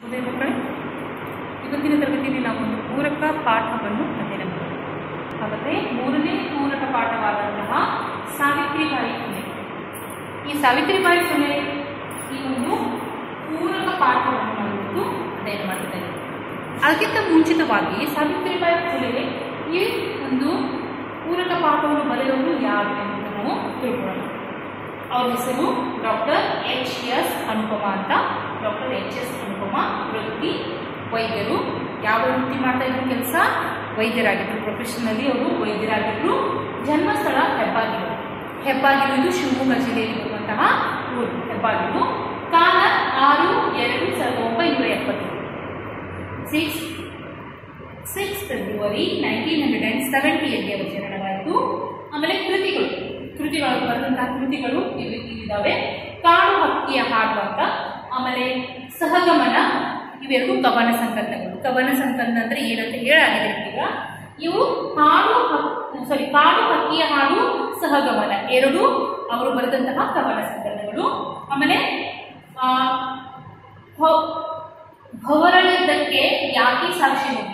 ಇದೆ ಮಕ್ಕಳೇ ಇವತ್ತಿನ ತರಗತಿಯಲ್ಲಿ ನಾವು ಒಂದು ಪೂರಕ ಪಾಠವನ್ನು ಅಧ್ಯಯನ ಮಾಡೋಣ ಹಾಗಾದರೆ ಮೂರನೇ ಪೂರಕ ಪಾಠವಾದಂತಹ ಸಾವಿತ್ರಿಬಾಯಿ ಫುಲೆ ಈ ಸಾವಿತ್ರಿಬಾಯಿ ಫುಲೆ ಈ ಒಂದು ಪೂರಕ ಪಾಠವನ್ನು ನಾವು ಅಧ್ಯಯನ ಮಾಡ್ತಿದ್ದೇವೆ ಅದಕ್ಕಿಂತ ಮುಂಚಿತವಾಗಿ ಸಾವಿತ್ರಿಬಾಯಿ ಫುಲೆ ಈ ಒಂದು ಪೂರಕ ಪಾಠವನ್ನು ಬರೆದವರು ಯಾರು ಅಂತ ನಾವು ತಿಳ್ಕೊಳ್ಳೋಣ ಅವ್ರ ಹೆಸರು ಡಾಕ್ಟರ್ ಎಚ್ ಎಸ್ ಅನುಪಮ ಅಂತ ಡಾಕ್ಟರ್ ಎಚ್ ಎಸ್ ಅನುಪಮ ವೃತ್ತಿ ವೈದ್ಯರು ಯಾವ ವೃತ್ತಿ ಮಾಡ್ತಾ ಇದ್ರು ಕೆಲಸ ವೈದ್ಯರಾಗಿದ್ದರು ಪ್ರೊಫೆಷನಲ್ಲಿ ಅವರು ವೈದ್ಯರಾಗಿದ್ದರು ಜನ್ಮಸ್ಥಳ ಹೆಬ್ಬಾಗಿಲು ಹೆಬ್ಬಾಗಿಲು ಇದು ಶಿವಮೊಗ್ಗ ಜಿಲ್ಲೆಯಲ್ಲಿ ಬರುವಂತಹ ಊರು ಹೆಬ್ಬಾಗಿಲು ಕಾಲ ಆರು ಎರಡು ಸಾವಿರದ ಒಂಬೈನೂರ ಎಪ್ಪತ್ತೈದು six six February nineteen hundred and ಸೆವೆಂಟಿಯಲ್ಲಿ ಅವರು ಜನನವಾಯಿತು ಆಮೇಲೆ ಕೃತಿಗಳು ಕೃತಿಗಳು ಬರೆದಂತಹ ಕೃತಿಗಳು ಇಲ್ಲಿ ಇಲ್ಲಿದ್ದಾವೆ ಕಾಡು ಹಕ್ಕಿಯ ಹಾಡು ಅಂತ ಆಮೇಲೆ ಸಹಗಮನ ಇವೆರಡು ಕವನ ಸಂಕಲನಗಳು ಕವನ ಸಂಕಲನ ಅಂದರೆ ಏನಂತ ಹೇಳಾಗಿದೆ ಈಗ ಇವು ಹಾಡು ಸಾರಿ ಕಾಡು ಹಕ್ಕಿಯ ಹಾಡು ಸಹಗಮನ ಎರಡು ಅವರು ಬರೆದಂತಹ ಕವನ ಸಂಕಲನಗಳು ಆಮೇಲೆ ಆ, ಹೊ- ಹೊರಳಿದ್ದಕ್ಕೆ ಯಾಕೆ ಸಾಕ್ಷಿ ನೋಡಿ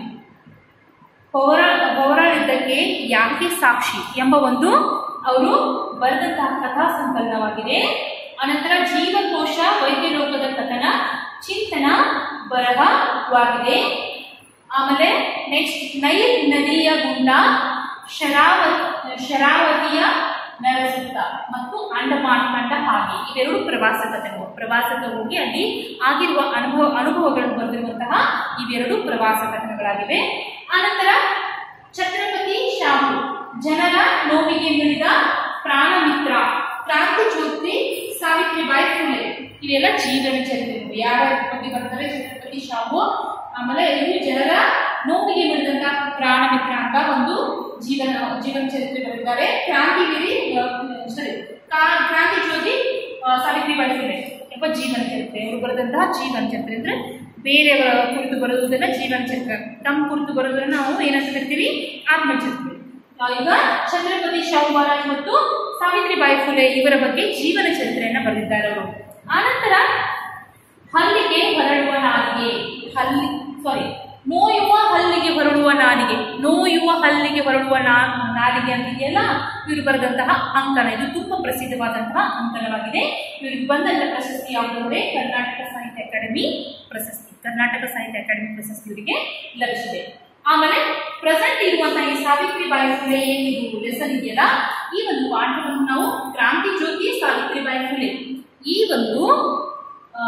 ಹೊರ ಹೊರಳಿದ್ದಕ್ಕೆ ಯಾಕೆ ಸಾಕ್ಷಿ ಎಂಬ ಒಂದು ಅವರು ಬರೆದಂತಹ ಕಥಾ ಸಂಕಲನವಾಗಿದೆ ಅನಂತರ ಜೀವಕೋಶ ವೈದ್ಯ ಲೋಕದ ಕಥನ ಚಿಂತನ ಬರಹವಾಗಿದೆ ಆಮೇಲೆ ನೆಕ್ಸ್ಟ್ ನೈಲ್ ನದಿಯ ಗುಂಡ ಶರಾವ ಶರಾವತಿಯ ನರಸುತ್ತ ಮತ್ತು ಅಂಡಮಾನ್ ಕಂಡ ಹಾಗೆ ಇವೆರಡು ಪ್ರವಾಸ ಕಥೆಗಳು ಪ್ರವಾಸಕ್ಕೆ ಹೋಗಿ ಅಲ್ಲಿ ಆಗಿರುವ ಅನುಭವ ಅನುಭವಗಳನ್ನು ಬರೆದಿರುವಂತಹ ಇವೆರಡು ಪ್ರವಾಸ ಕಥನಗಳಾಗಿವೆ ಆನಂತರ ಛತ್ರಪತಿ ಶಾಹು ಜನರ ನೋವಿಗೆ ಮಿಡಿದ ಪ್ರಾಣಮಿತ್ರ ಕ್ರಾಂತಿ ಜ್ಯೋತಿ ಸಾವಿತ್ರಿಬಾಯಿ ಫುಲೆ ಇವೆಲ್ಲ ಜೀವನ ಚರಿತ್ರೆಗಳು ಯಾರ ಬಗ್ಗೆ ಬರ್ತಾರೆ ಛತ್ರಪತಿ ಶಾಹು ಆಮೇಲೆ ಇವರು ಜನರ ನೋವಿಗೆ ಮಿಡಿದಂತ ಪ್ರಾಣಮಿತ್ರ ಅಂತ ಒಂದು ಜೀವನ ಜೀವನ ಚರಿತ್ರೆ ಬರೆದಿದ್ದಾರೆ ಕ್ರಾಂತಿಗಿರಿ ಸರಿ ಕ್ರಾಂತಿ ಜ್ಯೋತಿ ಆ, ಸಾವಿತ್ರಿಬಾಯಿ ಫುಲೆ ಎಂಬ ಜೀವನ ಚರಿತ್ರೆ ಇವರು ಬರೆದಂತಹ ಜೀವನ ಚರಿತ್ರೆ ಅಂದ್ರೆ ಬೇರೆಯವರ ಕುರಿತು ಬರೆದುದನ್ನ ಜೀವನ ಚರಿತ್ರೆ ತಮ್ಮ ಕುರಿತು ಬರೋದನ್ನ ನಾವು ಏನಂತ ಕರಿತೀವಿ ಆತ್ಮಚರಿತ್ರೆ ಆ, ಈಗ ಛತ್ರಪತಿ ಶಾಹು ಮಹಾರಾಜ್ ಮತ್ತು ಸಾವಿತ್ರಿಬಾಯಿ ಫುಲೆ ಇವರ ಬಗ್ಗೆ ಜೀವನ ಚರಿತ್ರೆಯನ್ನ ಬರೆದಿದ್ದಾರೆ ಅವರು ಆನಂತರ ಹಲ್ಲಿಗೆ ಹೊರಡುವ ನಾಲಿಗೆ ಹಲ್ಲಿ ಸಾರಿ ನೋಯುವ ಹಲ್ಲಿಗೆ ಹೊರಡುವ ನಾಲಿಗೆ ನೋಯುವ ಹಲ್ಲಿಗೆ ಹೊರಡುವ ನಾ ನಾಲಿಗೆ ಅಂತ ಇದೆಯಲ್ಲ ಇವರು ಬರೆದಂತಹ ಅಂಕಣ ಇದು ತುಂಬಾ ಪ್ರಸಿದ್ಧವಾದಂತಹ ಅಂಕಣವಾಗಿದೆ ಇವರಿಗೆ ಬಂದಂತಹ ಪ್ರಶಸ್ತಿ ಯಾವುದು ಅಂದರೆ ಕರ್ನಾಟಕ ಸಾಹಿತ್ಯ ಅಕಾಡೆಮಿ ಪ್ರಶಸ್ತಿ ಕರ್ನಾಟಕ ಸಾಹಿತ್ಯ ಅಕಾಡೆಮಿ ಪ್ರಶಸ್ತಿ ಇವರಿಗೆ ಲಭಿಸಿದೆ ಆಮೇಲೆ ಪ್ರೆಸೆಂಟ್ ಇರುವಂತಹ ಈ ಸಾವಿತ್ರಿಬಾಯಿ ಫುಲೆ ಏನಿದು ಲೆಸನ್ ಇದೆಯಲ್ಲ ಈ ಒಂದು ಪಾಠವನ್ನು ನಾವು ಕ್ರಾಂತಿ ಜ್ಯೋತಿ ಸಾವಿತ್ರಿಬಾಯಿ ಫುಲೆ ಈ ಒಂದು ಆ,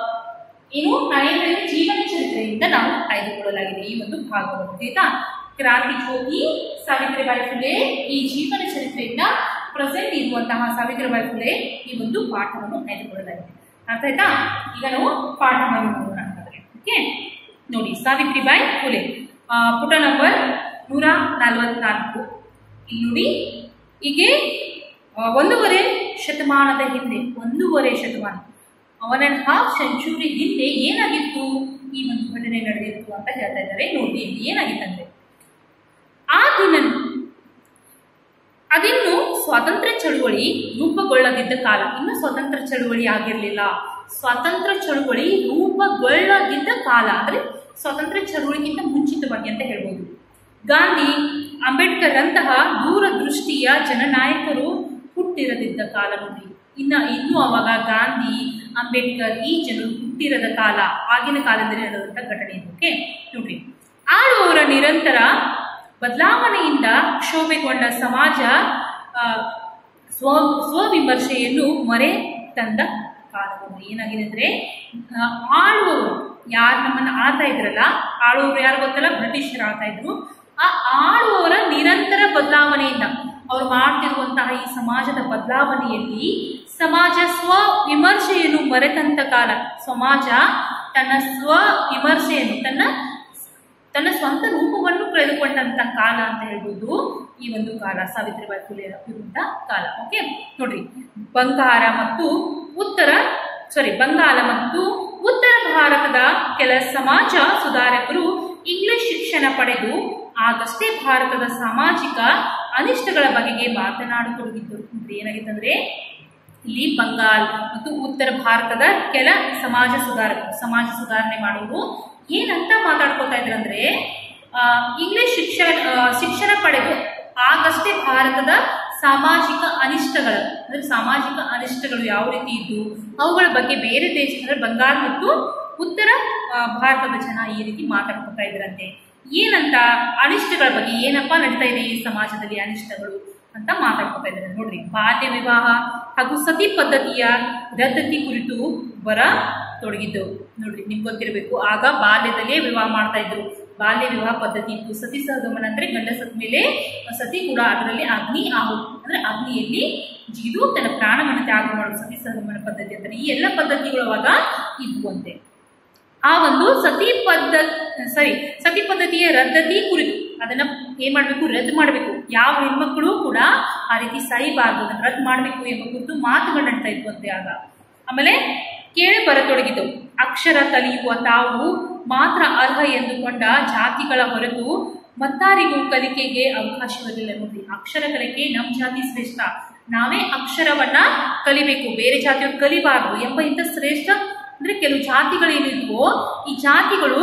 ಏನು ನಾನೇನು ಜೀವನ ಚರಿತ್ರೆಯಿಂದ ನಾವು ಆಯ್ದುಕೊಳ್ಳಲಾಗಿದೆ ಈ ಒಂದು ಭಾಗವನ್ನು ಆಯ್ತಾ ಕ್ರಾಂತಿ ಜ್ಯೋತಿ ಸಾವಿತ್ರಿಬಾಯಿ ಫುಲೆ ಈ ಜೀವನ ಚರಿತ್ರೆಯಿಂದ ಪ್ರೆಸೆಂಟ್ ಇರುವಂತಹ ಸಾವಿತ್ರಿಬಾಯಿ ಫುಲೆ ಈ ಒಂದು ಪಾಠವನ್ನು ಆಯ್ದುಕೊಳ್ಳಲಾಗಿದೆ ಅರ್ಥ ಆಯ್ತಾ ಈಗ ನಾವು ಪಾಠವನ್ನು ನೋಡೋಣ ಹಾಗಾದ್ರೆ ಓಕೆ ನೋಡಿ ಸಾವಿತ್ರಿಬಾಯಿ ಫುಲೆ ಆ, ಪುಟ ನಂಬರ್ ನೂರ ನಲವತ್ನಾಲ್ಕು ಇಲ್ಲಿ ನೋಡಿ ಹೀಗೆ ಆ, ಒಂದೂವರೆ ಶತಮಾನದ ಹಿಂದೆ ಒಂದೂವರೆ ಶತಮಾನ ಒನ್ ಆ್ಯಂಡ್ ಹಾಫ್ ಸೆಂಚುರಿ ಹಿಂದೆ ಏನಾಗಿತ್ತು ಈ ಒಂದು ಘಟನೆ ನಡೆದಿತ್ತು ಅಂತ ಹೇಳ್ತಾ ಇದ್ದಾರೆ ನೋಡಿ ಇಲ್ಲಿ ಏನಾಗಿತ್ತಂದ್ರೆ ಆ ದಿನ ಅದಿನ್ನು ಸ್ವಾತಂತ್ರ್ಯ ಚಳುವಳಿ ರೂಪುಗೊಳ್ಳದಿದ್ದ ಕಾಲ ಇನ್ನು ಸ್ವಾತಂತ್ರ್ಯ ಚಳುವಳಿ ಆಗಿರಲಿಲ್ಲ ಸ್ವಾತಂತ್ರ್ಯ ಚಳುವಳಿ ರೂಪುಗೊಳ್ಳದಿದ್ದ ಕಾಲ ಅಂದರೆ ಸ್ವಾತಂತ್ರ್ಯ ಚಳುವಳಿಗಿಂತ ಮುಂಚಿತವಾಗಿ ಅಂತ ಹೇಳ್ಬೋದು ಗಾಂಧಿ ಅಂಬೇಡ್ಕರ್ ಅಂತಹ ದೂರದೃಷ್ಟಿಯ ಜನನಾಯಕರು ಹುಟ್ಟಿರದಿದ್ದ ಕಾಲ ನೋಡಿ ಇನ್ನ ಇನ್ನೂ ಅವಾಗ ಗಾಂಧಿ ಅಂಬೇಡ್ಕರ್ ಈ ಜನರು ಹುಟ್ಟಿರದ ಕಾಲ ಆಗಿನ ಕಾಲದಲ್ಲಿ ನಡೆದಂಥ ಘಟನೆ ಇದು ಓಕೆ ನೋಡ್ರಿ ಆಳುವವರ ನಿರಂತರ ಬದಲಾವಣೆಯಿಂದ ಕ್ಷೋಭೆಗೊಂಡ ಸಮಾಜ ಆ, ಸ್ವ ಸ್ವವಿಮರ್ಶೆಯನ್ನು ಮೊರೆ ತಂದ ಕಾಲವನ್ನು ಏನಾಗಿದೆ ಅಂದ್ರೆ ಆ, ಆಳುವವರು ಯಾರು ನಮ್ಮನ್ನು ಆಳ್ತಾ ಇದ್ರಲ್ಲ ಆಳುವವರು ಯಾರು ಗೊತ್ತಲ್ಲ ಬ್ರಿಟಿಷರು ಆಳ್ತಾ ಇದ್ರು ಆ ಆಳುವವರ ನಿರಂತರ ಬದಲಾವಣೆಯಿಂದ ಅವ್ರು ಮಾಡ್ತಿರುವಂತಹ ಈ ಸಮಾಜದ ಬದಲಾವಣೆಯಲ್ಲಿ ಸಮಾಜ ಸ್ವ ವಿಮರ್ಶೆಯನ್ನು ಮರೆತಂತ ಕಾಲ ಸಮಾಜ ತನ್ನ ಸ್ವ ವಿಮರ್ಶೆಯನ್ನು ತನ್ನ ತನ್ನ ಸ್ವಂತ ರೂಪವನ್ನು ಕಳೆದುಕೊಂಡಂತ ಕಾಲ ಅಂತ ಹೇಳ್ಬೋದು ಈ ಒಂದು ಕಾಲ ಸಾವಿತ್ರಿಬಾಯಿ ಫುಲೆ ಇರುವಂತ ಕಾಲ ಓಕೆ ನೋಡ್ರಿ ಬಂಗಾರ ಮತ್ತು ಉತ್ತರ ಸಾರಿ ಬಂಗಾಲ ಮತ್ತು ಉತ್ತರ ಭಾರತದ ಕೆಲ ಸಮಾಜ ಸುಧಾರಕರು ಇಂಗ್ಲಿಷ್ ಶಿಕ್ಷಣ ಪಡೆದು ಆಗಷ್ಟೇ ಭಾರತದ ಸಾಮಾಜಿಕ ಅನಿಷ್ಟಗಳ ಬಗೆಗೆ ಮಾತನಾಡತೊಡಗಿದ್ದರು ಅಂದ್ರೆ ಏನಾಗಿತ್ತಂದ್ರೆ ಇಲ್ಲಿ ಬಂಗಾಲ್ ಮತ್ತು ಉತ್ತರ ಭಾರತದ ಕೆಲ ಸಮಾಜ ಸುಧಾರಕರು ಸಮಾಜ ಸುಧಾರಣೆ ಮಾಡುವುದು ಏನಂತ ಮಾತಾಡ್ಕೋತಾ ಇದ್ರಂದ್ರೆ ಆ, ಇಂಗ್ಲಿಷ್ ಶಿಕ್ಷಣ ಆ, ಶಿಕ್ಷಣ ಪಡೆದು ಆಗಷ್ಟೇ ಭಾರತದ ಸಾಮಾಜಿಕ ಅನಿಷ್ಟಗಳ ಅಂದ್ರೆ ಸಾಮಾಜಿಕ ಅನಿಷ್ಟಗಳು ಯಾವ ರೀತಿ ಇದ್ದು ಅವುಗಳ ಬಗ್ಗೆ ಬೇರೆ ದೇಶ ಅಂದ್ರೆ ಬಂಗಾಲ್ ಮತ್ತು ಉತ್ತರ ಆ, ಭಾರತದ ಜನ ಈ ರೀತಿ ಮಾತಾಡ್ಕೊತಾ ಇದ್ರಂತೆ ಏನಂತ ಅನಿಷ್ಟಗಳ ಬಗ್ಗೆ ಏನಪ್ಪ ನಡೀತಾ ಇದೆ ಈ ಸಮಾಜದಲ್ಲಿ ಅನಿಷ್ಟಗಳು ಅಂತ ಮಾತಾಡ್ಕೊತಾ ಇದ್ದಾರೆ ನೋಡ್ರಿ ಬಾಲ್ಯ ವಿವಾಹ ಹಾಗೂ ಸತಿ ಪದ್ಧತಿಯ ರದ್ದತಿ ಕುರಿತು ಬರ ತೊಡಗಿದ್ದವು ನೋಡ್ರಿ ನಿಮ್ಗೆ ಗೊತ್ತಿರಬೇಕು ಆಗ ಬಾಲ್ಯದಲ್ಲೇ ವಿವಾಹ ಮಾಡ್ತಾ ಇದ್ರು ಬಾಲ್ಯ ವಿವಾಹ ಪದ್ಧತಿ ಇತ್ತು ಸತಿ ಸಹಗಮನ ಅಂದ್ರೆ ಗಂಡ ಸತ್ ಮೇಲೆ ಸತಿ ಕೂಡ ಅದರಲ್ಲಿ ಅಗ್ನಿ ಆಹು ಅಂದ್ರೆ ಅಗ್ನಿಯಲ್ಲಿ ಜಿಗಿದು ತನ್ನ ಪ್ರಾಣವನ್ನು ತ್ಯಾಗ ಮಾಡುವ ಸತಿ ಸಹಗಮನ ಪದ್ಧತಿ ಅಂತಾರೆ ಈ ಎಲ್ಲ ಪದ್ಧತಿಗಳು ಅವಾಗ ಇದ್ವು ಅಂತೆ ಆ ಒಂದು ಸತಿ ಪದ್ಧ ಸರಿ ಸತಿ ಪದ್ಧತಿಯ ರದ್ದತಿ ಕುರಿತು ಅದನ್ನ ಏನ್ ಮಾಡ್ಬೇಕು ರದ್ದು ಮಾಡಬೇಕು ಯಾವ ಹೆಣ್ಮಕ್ಳು ಕೂಡ ಆ ರೀತಿ ಸಾಯಬಾರ್ದು ಅದನ್ನ ರದ್ದು ಮಾಡಬೇಕು ಎಂಬ ಕುರಿತು ಮಾತುಗಳು ನಡ್ತಾ ಇದ್ವು ಅಂತೆ ಆಗ ಆಮೇಲೆ ಕೇಳಿ ಬರತೊಡಗಿತು ಅಕ್ಷರ ಕಲಿಯುವ ತಾವು ಮಾತ್ರ ಅರ್ಹ ಎಂದುಕೊಂಡ ಜಾತಿಗಳ ಹೊರತು ಮತ್ತಾರಿಗೂ ಕಲಿಕೆಗೆ ಅವಕಾಶವಿರಲಿಲ್ಲ ನೋಡಿ ಅಕ್ಷರ ಕಲಿಕೆ ನಮ್ಮ ಜಾತಿ ಶ್ರೇಷ್ಠ ನಾವೇ ಅಕ್ಷರವನ್ನ ಕಲಿಬೇಕು ಬೇರೆ ಜಾತಿಯವರು ಕಲಿಬಾರದು ಎಂಬ ಇಂಥ ಶ್ರೇಷ್ಠ ಅಂದ್ರೆ ಕೆಲವು ಜಾತಿಗಳೇನಿದ್ವೋ ಈ ಜಾತಿಗಳು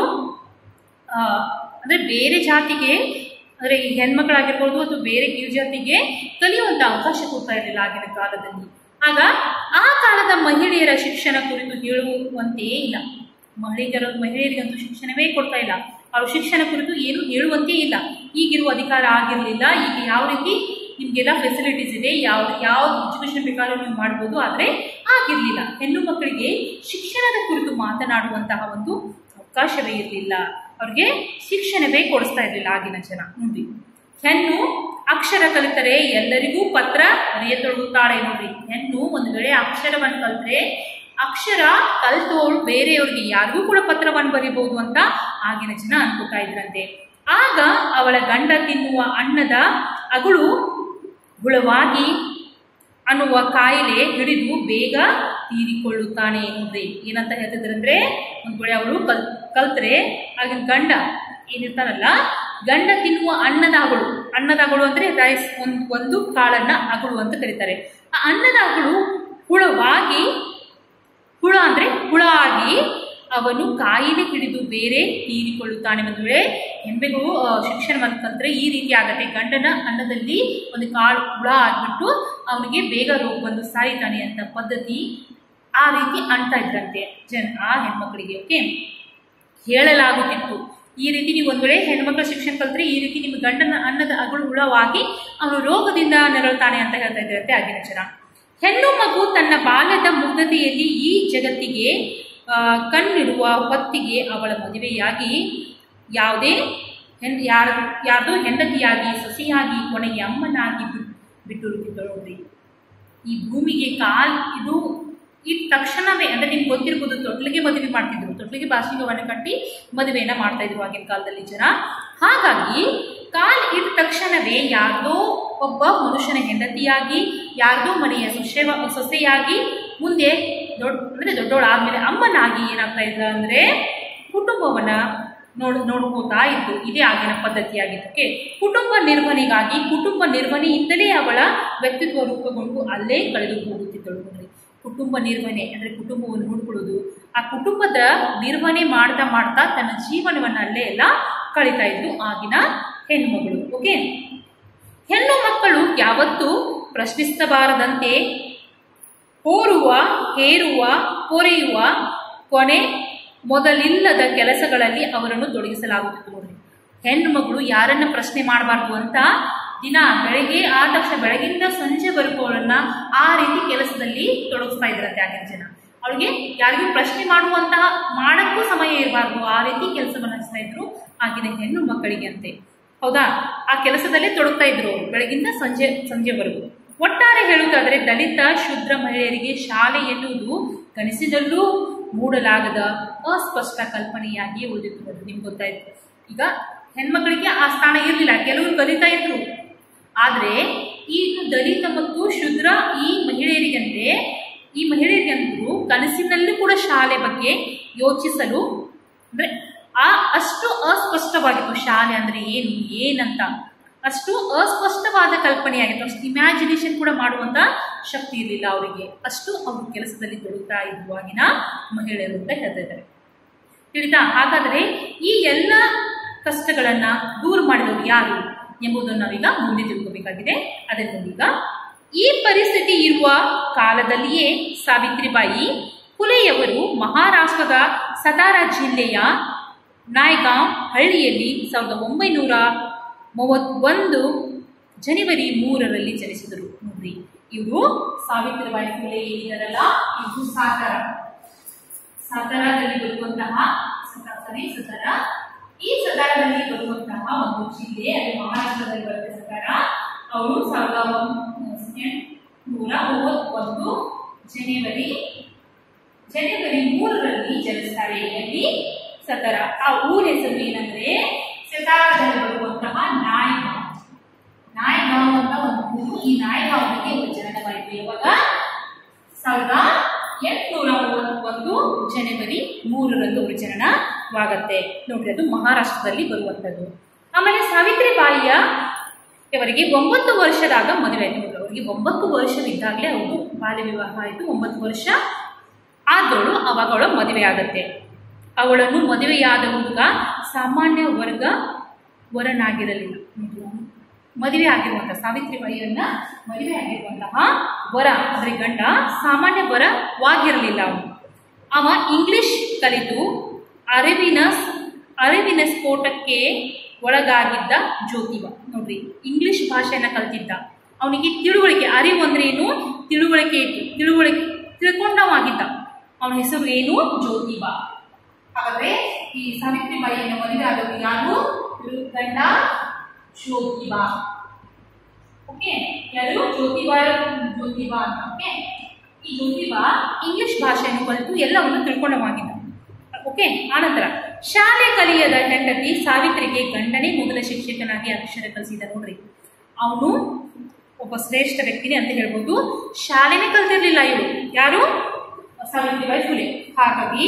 ಆ, ಅಂದ್ರೆ ಬೇರೆ ಜಾತಿಗೆ ಅಂದ್ರೆ ಈ ಹೆಣ್ಮಕ್ಳಾಗಿರ್ಬೋದು ಅಥವಾ ಬೇರೆ ಕಿರು ಜಾತಿಗೆ ಕಲಿಯುವಂತ ಅವಕಾಶ ಕೊಡ್ತಾ ಇರಲಿಲ್ಲ ಆಗಿನ ಕಾಲದಲ್ಲಿ ಆಗ ಆ ಕಾಲದ ಮಹಿಳೆಯರ ಶಿಕ್ಷಣ ಕುರಿತು ಹೇಳುವಂತೆಯೇ ಇಲ್ಲ ಮಹಿಳೆಯರ ಮಹಿಳೆಯರಿಗಂತೂ ಶಿಕ್ಷಣವೇ ಕೊಡ್ತಾ ಇಲ್ಲ ಅವ್ರ ಶಿಕ್ಷಣ ಕುರಿತು ಏನು ಹೇಳುವಂತೆ ಇಲ್ಲ ಈಗಿರುವ ಅಧಿಕಾರ ಆಗಿರಲಿಲ್ಲ ಈಗ ಯಾವ ರೀತಿ ನಿಮಗೆಲ್ಲ ಫೆಸಿಲಿಟೀಸ್ ಇದೆ ಯಾವ್ದು ಯಾವ್ದು ಎಜುಕೇಷನ್ ಬೇಕಾದ್ರೂ ನೀವು ಮಾಡ್ಬೋದು ಆದರೆ ಆಗಿರಲಿಲ್ಲ ಹೆಣ್ಣು ಮಕ್ಕಳಿಗೆ ಶಿಕ್ಷಣದ ಕುರಿತು ಮಾತನಾಡುವಂತಹ ಒಂದು ಅವಕಾಶವೇ ಇರಲಿಲ್ಲ ಅವ್ರಿಗೆ ಶಿಕ್ಷಣವೇ ಕೊಡಿಸ್ತಾ ಇರಲಿಲ್ಲ ಆಗಿನ ಜನ ನೋಡಿ ಹೆಣ್ಣು ಅಕ್ಷರ ಕಲಿತರೆ ಎಲ್ಲರಿಗೂ ಪತ್ರ ಬರೆಯತೊಡಗುತ್ತಾಳೆ ನೋಡ್ರಿ ಹೆಣ್ಣು ಒಂದು ವೇಳೆ ಅಕ್ಷರವನ್ನು ಕಲಿತ್ರೆ ಅಕ್ಷರ ಕಲ್ತೋಳು ಬೇರೆಯವ್ರಿಗೆ ಯಾರಿಗೂ ಕೂಡ ಪತ್ರವನ್ನು ಬರೀಬಹುದು ಅಂತ ಆಗಿನ ಜನ ಅನ್ಕೋತಾ ಇದ್ರಂತೆ ಆಗ ಅವಳ ಗಂಡ ತಿನ್ನುವ ಅನ್ನದ ಅಗುಳು ಗುಳವಾಗಿ ಅನ್ನುವ ಕಾಯಿಲೆ ಹಿಡಿದು ಬೇಗ ತೀರಿಕೊಳ್ಳುತ್ತಾನೆ ನೋಡ್ರಿ ಏನಂತ ಹೇಳ್ತಿದ್ರಂದ್ರೆ ಒಂದ್ ವೇಳೆ ಅವಳು ಕಲ್ ಕಲ್ತ್ರೆ ಆಗಿನ ಗಂಡ ಏನಿರ್ತಾರಲ್ಲ ಗಂಡ ತಿನ್ನುವ ಅನ್ನದ ಅಗಳು ಅನ್ನದ ಅಗಳು ಅಂದ್ರೆ ರೈಸ್ ಒಂದು ಒಂದು ಕಾಳನ್ನ ಅಗಳು ಅಂತ ಕರೀತಾರೆ ಆ ಅನ್ನದ ಅಗಳು ಹುಳವಾಗಿ ಹುಳ ಅಂದ್ರೆ ಹುಳ ಆಗಿ ಅವನು ಕಾಯಿಲೆ ಹಿಡಿದು ಬೇರೆ ತೀರಿಕೊಳ್ಳುತ್ತಾನೆ ಒಂದು ವೇಳೆ ಎಮ್ಮೆಗಳು ಆ, ಶಿಕ್ಷಣವನ್ನು ಕಲ್ತ್ರೆ ಈ ರೀತಿ ಆಗತ್ತೆ ಗಂಡನ ಅನ್ನದಲ್ಲಿ ಒಂದು ಕಾಳು ಹುಳ ಆಗ್ಬಿಟ್ಟು ಅವನಿಗೆ ಬೇಗ ರೋಗ ಬಂದು ಸಾಯ್ತಾನೆ ಅಂತ ಪದ್ಧತಿ ಆ ರೀತಿ ಅಂಟ ಇದ್ರಂತೆ ಜನ ಆ ಹೆಣ್ಮಕ್ಳಿಗೆ ಓಕೆ ಹೇಳಲಾಗುತ್ತಿತ್ತು ಈ ರೀತಿ ನೀವು ಒಂದು ವೇಳೆ ಹೆಣ್ಮಕ್ಳ ಶಿಕ್ಷಣ ಕಲ್ತ್ರೆ ಈ ರೀತಿ ನಿಮ್ಮ ಗಂಡನ ಅನ್ನದ ಅಗಳು ಹುಳವಾಗಿ ಅವನು ರೋಗದಿಂದ ನರಳುತ್ತಾನೆ ಅಂತ ಹೇಳ್ತಾ ಇದ್ರಂತೆ ಆಗಿನ ಜನ ಹೆಣ್ಣು ಮಗು ತನ್ನ ಬಾಲ್ಯದ ಮುಗ್ಧತೆಯಲ್ಲಿ ಈ ಜಗತ್ತಿಗೆ ಆ, ಕಣ್ಣಿಡುವ ಹೊತ್ತಿಗೆ ಅವಳ ಮದುವೆಯಾಗಿ ಯಾವುದೇ ಹೆಣ್ ಯಾರ ಯಾರ್ದೋ ಹೆಂಡತಿಯಾಗಿ ಸೊಸೆಯಾಗಿ ಕೊನೆಗೆ ಅಮ್ಮನಾಗಿ ಬಿಟ್ಟು ಬಿಟ್ಟಿರುತ್ತಿದ್ದಳು ನೋಡ್ರಿ ಈ ಭೂಮಿಗೆ ಕಾಲ್ ಇದು ಇಟ್ಟ ತಕ್ಷಣವೇ ಅಂದ್ರೆ ನಿಮ್ಗೆ ಗೊತ್ತಿರ್ಬೋದು ತೊಟ್ಲಿಗೆ ಮದುವೆ ಮಾಡ್ತಿದ್ರು ತೊಟ್ಲಿಗೆ ಬಾಸಿಂಗವನ್ನು ಕಟ್ಟಿ ಮದುವೆಯನ್ನ ಮಾಡ್ತಾ ಇದ್ರು ಆಗಿನ ಕಾಲದಲ್ಲಿ ಜನ ಹಾಗಾಗಿ ಕಾಲ್ ಇಟ್ಟ ತಕ್ಷಣವೇ ಯಾರ್ದೋ ಒಬ್ಬ ಮನುಷ್ಯನ ಹೆಂಡತಿಯಾಗಿ ಯಾರ್ದೋ ಮನೆಯ ಸೊಸೆ ಸೊಸೆಯಾಗಿ ಮುಂದೆ ದೊಡ್ಡ ಅಂದ್ರೆ ದೊಡ್ಡವಳಾದ್ಮೇಲೆ ಅಮ್ಮನಾಗಿ ಏನಾಗ್ತಾ ಇದ್ರ ಅಂದ್ರೆ ಕುಟುಂಬವನ್ನ ನೋಡ್ ನೋಡ್ಕೋತಾ ಇದ್ದು ಇದೇ ಆಗಿನ ಪದ್ಧತಿಯಾಗಿತ್ತು ಓಕೆ ಕುಟುಂಬ ನಿರ್ವಹಣೆಗಾಗಿ ಕುಟುಂಬ ನಿರ್ವಹಣೆಯಿಂದಲೇ ಅವಳ ವ್ಯಕ್ತಿತ್ವ ರೂಪುಗೊಂಡು ಅಲ್ಲೇ ಕಳೆದು ಹೋಗುತ್ತಿದ್ದಳು ನೋಡ್ರಿ ಕುಟುಂಬ ನಿರ್ವಹಣೆ ಅಂದ್ರೆ ಕುಟುಂಬವನ್ನು ನೋಡ್ಕೊಳ್ಳೋದು ಆ ಕುಟುಂಬದ ನಿರ್ವಹಣೆ ಮಾಡ್ತಾ ಮಾಡ್ತಾ ತನ್ನ ಜೀವನವನ್ನ ಅಲ್ಲೇ ಎಲ್ಲ ಕಳೀತಾ ಇದ್ದು ಆಗಿನ ಹೆಣ್ಮಗಳು ಓಕೆ ಹೆಣ್ಣು ಮಕ್ಕಳು ಯಾವತ್ತೂ ಪ್ರಶ್ನಿಸಬಾರದಂತೆ ಹೋರುವ ಹೇರುವ ಕೊರೆಯುವ ಕೊನೆ ಮೊದಲಿಲ್ಲದ ಕೆಲಸಗಳಲ್ಲಿ ಅವರನ್ನು ತೊಡಗಿಸಲಾಗುತ್ತಿತ್ತು ನೋಡ್ರಿ ಹೆಣ್ಣು ಮಗಳು ಯಾರನ್ನ ಪ್ರಶ್ನೆ ಮಾಡಬಾರ್ದು ಅಂತ ದಿನ ಬೆಳಗ್ಗೆ ಆದ ತಕ್ಷಣ ಬೆಳಗಿಂದ ಸಂಜೆವರೆಗೂ ಅವಳನ್ನ ಆ ರೀತಿ ಕೆಲಸದಲ್ಲಿ ತೊಡಗಿಸ್ತಾ ಇದ್ರಂತೆ ಆಗಿನ ಜನ ಅವಳಿಗೆ ಯಾರಿಗೂ ಪ್ರಶ್ನೆ ಮಾಡುವಂತಹ ಮಾಡಕ್ಕೂ ಸಮಯ ಇರಬಾರ್ದು ಆ ರೀತಿ ಕೆಲಸವನ್ನು ಹಚ್ತಾ ಇದ್ರು ಆಗಿನ ಹೆಣ್ಣು ಮಕ್ಕಳಿಗೆ ಅಂತೆ ಹೌದಾ ಆ ಕೆಲಸದಲ್ಲೇ ತೊಡಗ್ತಾ ಇದ್ರು ಅವರು ಬೆಳಗಿಂದ ಸಂಜೆ ಸಂಜೆವರೆಗೂ ಒಟ್ಟಾರೆ ಹೇಳುವುದಾದರೆ ದಲಿತ ಶೂದ್ರ ಮಹಿಳೆಯರಿಗೆ ಶಾಲೆ ಎನ್ನುವುದು ಕನಸಿನಲ್ಲೂ ಮೂಡಲಾಗದ ಅಸ್ಪಷ್ಟ ಕಲ್ಪನೆಯಾಗಿ ಉಳಿದಿತ್ತು ನೋಡಿ ನಿಮ್ಗೆ ಗೊತ್ತಾಯ್ತು ಈಗ ಹೆಣ್ಮಕ್ಳಿಗೆ ಆ ಸ್ಥಾನ ಇರಲಿಲ್ಲ ಕೆಲವರು ಕಲಿತಾ ಇದ್ರು ಆದರೆ ಈ ದಲಿತ ಮತ್ತು ಶೂದ್ರ ಈ ಮಹಿಳೆಯರಿಗಂತೆ ಈ ಮಹಿಳೆಯರಿಗಂತೂ ಕನಸಿನಲ್ಲೂ ಕೂಡ ಶಾಲೆ ಬಗ್ಗೆ ಯೋಚಿಸಲು ಅಂದ್ರೆ ಆ ಅಷ್ಟು ಅಸ್ಪಷ್ಟವಾಗಿತ್ತು ಶಾಲೆ ಅಂದ್ರೆ ಏನು ಏನಂತ ಅಷ್ಟು ಅಸ್ಪಷ್ಟವಾದ ಕಲ್ಪನೆಯಾಗಿತ್ತು ಅಷ್ಟು ಇಮ್ಯಾಜಿನೇಷನ್ ಕೂಡ ಮಾಡುವಂತ ಶಕ್ತಿ ಇರಲಿಲ್ಲ ಅವರಿಗೆ ಅಷ್ಟು ಅವರು ಕೆಲಸದಲ್ಲಿ ತೊಡಗುತ್ತಾ ಇರುವಾಗಿನ ಮಹಿಳೆಯರು ಅಂತ ಹೇಳ್ತಾ ಇದ್ದಾರೆ ತಿಳಿತಾ ಹಾಗಾದರೆ ಈ ಎಲ್ಲ ಕಷ್ಟಗಳನ್ನ ದೂರ ಮಾಡಿದವರು ಯಾರು ಎಂಬುದನ್ನು ನಾವೀಗ ಮುಂದೆ ತಿಳ್ಕೋಬೇಕಾಗಿದೆ ಅದನ್ನೀಗ ಈ ಪರಿಸ್ಥಿತಿ ಇರುವ ಕಾಲದಲ್ಲಿಯೇ ಸಾವಿತ್ರಿಬಾಯಿ ಫುಲೆಯವರು ಮಹಾರಾಷ್ಟ್ರದ ಸತಾರಾ ಜಿಲ್ಲೆಯ ನಾಯ್ಗಾಂವ್ ಹಳ್ಳಿಯಲ್ಲಿ ಸಾವಿರದ ಒಂಬೈನೂರ ಮೂವತ್ತೊಂದು ಜನವರಿ ಮೂರರಲ್ಲಿ ಜನಿಸಿದರು ನೋಡ್ರಿ ಇವರು ಸಾವಿತ್ರಿಬಾಯಿ ಫುಲೆ ಏನಿದಾರಲ್ಲ ಇದು ಸಾಕಾರ ಸತಾರಾದಲ್ಲಿ ಬರುವಂತಹ ಸತಾರನೇ ಸತಾರ ಈ ಸತಾರದಲ್ಲಿ ಬರುವಂತಹ ಒಂದು ಜಿಲ್ಲೆ ಅದು ಮಹಾರಾಷ್ಟ್ರದಲ್ಲಿ ಬರುತ್ತೆ ಸತಾರ ಅವರು ಸಾವಿರದ ನೂರ ಮೂವತ್ತೊಂದು ಜನವರಿ ಜನವರಿ ಮೂರರಲ್ಲಿ ಜನಿಸ್ತಾರೆ ಎಲ್ಲಿ ಸತಾರ ಆ ಊರ ಹೆಸರು ಏನಂದ್ರೆ ಸತಾರದಲ್ಲಿ ಬರುವಂತಹ ನಾಯ್ಗಾಂವ್ ನಾಯ್ಗಾಂವ್ ಅಂತ ಒಂದು ಊರು ಈ ನಾಯ್ಗಾಂವ್ಗೆ ಇವರು ಜನನವಾಯಿತು ಯಾವಾಗ ಸಾವಿರದ ಎಂಟುನೂರ ಮೂವತ್ತೊಂದು ಜನವರಿ ಮೂರರಂದು ಅವರು ಜನನವಾಗತ್ತೆ ನೋಡ್ರಿ ಅದು ಮಹಾರಾಷ್ಟ್ರದಲ್ಲಿ ಬರುವಂಥದ್ದು ಆಮೇಲೆ ಸಾವಿತ್ರಿಬಾಯಿಯ ಇವರಿಗೆ ಒಂಬತ್ತು ವರ್ಷದಾಗ ಮದುವೆ ಆಯ್ತು ನೋಡ್ರಿ ಅವರಿಗೆ ಒಂಬತ್ತು ವರ್ಷವಿದ್ದಾಗಲೇ ಅವರು ಬಾಲ್ಯ ವಿವಾಹ ಆಯಿತು ಒಂಬತ್ತು ವರ್ಷ ಆದವಳು ಅವಾಗ ಅವಳ ಮದುವೆ ಆಗತ್ತೆ ಅವಳನ್ನು ಮದುವೆಯಾದ ಹುಡುಗ ಸಾಮಾನ್ಯ ವರ್ಗ ವರನಾಗಿರಲಿಲ್ಲ ನೋಡ್ರಿ, ಮದುವೆ ಆಗಿರುವಂತಹ ಸಾವಿತ್ರಿಬಾಯಿಯನ್ನ ಮದುವೆ ಆಗಿರುವಂತಹ ವರ ಅಂದ್ರೆ ಗಂಡ ಸಾಮಾನ್ಯ ವರವಾಗಿರಲಿಲ್ಲ ಅವನು ಅವ ಇಂಗ್ಲಿಷ್ ಕಲಿತು ಅರಿವಿನ ಅರಿವಿನ ಸ್ಫೋಟಕ್ಕೆ ಒಳಗಾಗಿದ್ದ ಜ್ಯೋತಿಬ ನೋಡ್ರಿ ಇಂಗ್ಲಿಷ್ ಭಾಷೆಯನ್ನ ಕಲ್ತಿದ್ದ ಅವನಿಗೆ ತಿಳುವಳಿಕೆ ಅರಿವು ಅಂದ್ರೆ ಏನು ತಿಳುವಳಿಕೆ ಇತ್ತು ತಿಳುವಳಿಕೆ ತಿಳ್ಕೊಂಡವಾಗಿದ್ದ ಅವನ ಹೆಸರು ಏನು ಜ್ಯೋತಿಬ ಹಾಗಾದ್ರೆ ಈ ಸಾವಿತ್ರಿಬಾಯಿಯನ್ನು ಮದುವೆ ಆದವರು ಯಾರು ಇವ್ರ ಗಂಡ ಜ್ಯೋತಿಬಾ ಓಕೆ ಯಾರು ಜ್ಯೋತಿಬಾ ಜ್ಯೋತಿಬಾ ಅಂತ ಓಕೆ ಈ ಜ್ಯೋತಿಬಾ ಇಂಗ್ಲಿಷ್ ಭಾಷೆಯನ್ನು ಕಲಿತು ಎಲ್ಲವನ್ನು ತಿಳ್ಕೊಂಡವಾಗಿದ್ದ ಓಕೆ ಆನಂತರ ಶಾಲೆ ಕಲಿಯದ ಹೆಂಡತಿ ಸಾವಿತ್ರಿಗೆ ಗಂಡನೇ ಮೊದಲ ಶಿಕ್ಷಕನಾಗಿ ಅಕ್ಷರ ಕಲಿಸಿದ ನೋಡ್ರಿ ಅವನು ಒಬ್ಬ ಶ್ರೇಷ್ಠ ವ್ಯಕ್ತಿನೇ ಅಂತ ಹೇಳ್ಬೋದು ಶಾಲೆನೇ ಕಲ್ತಿರ್ಲಿಲ್ಲ ಇವರು ಯಾರು ಸಾವಿತ್ರಿಬಾಯಿ ಫುಲೆ ಹಾಗಾಗಿ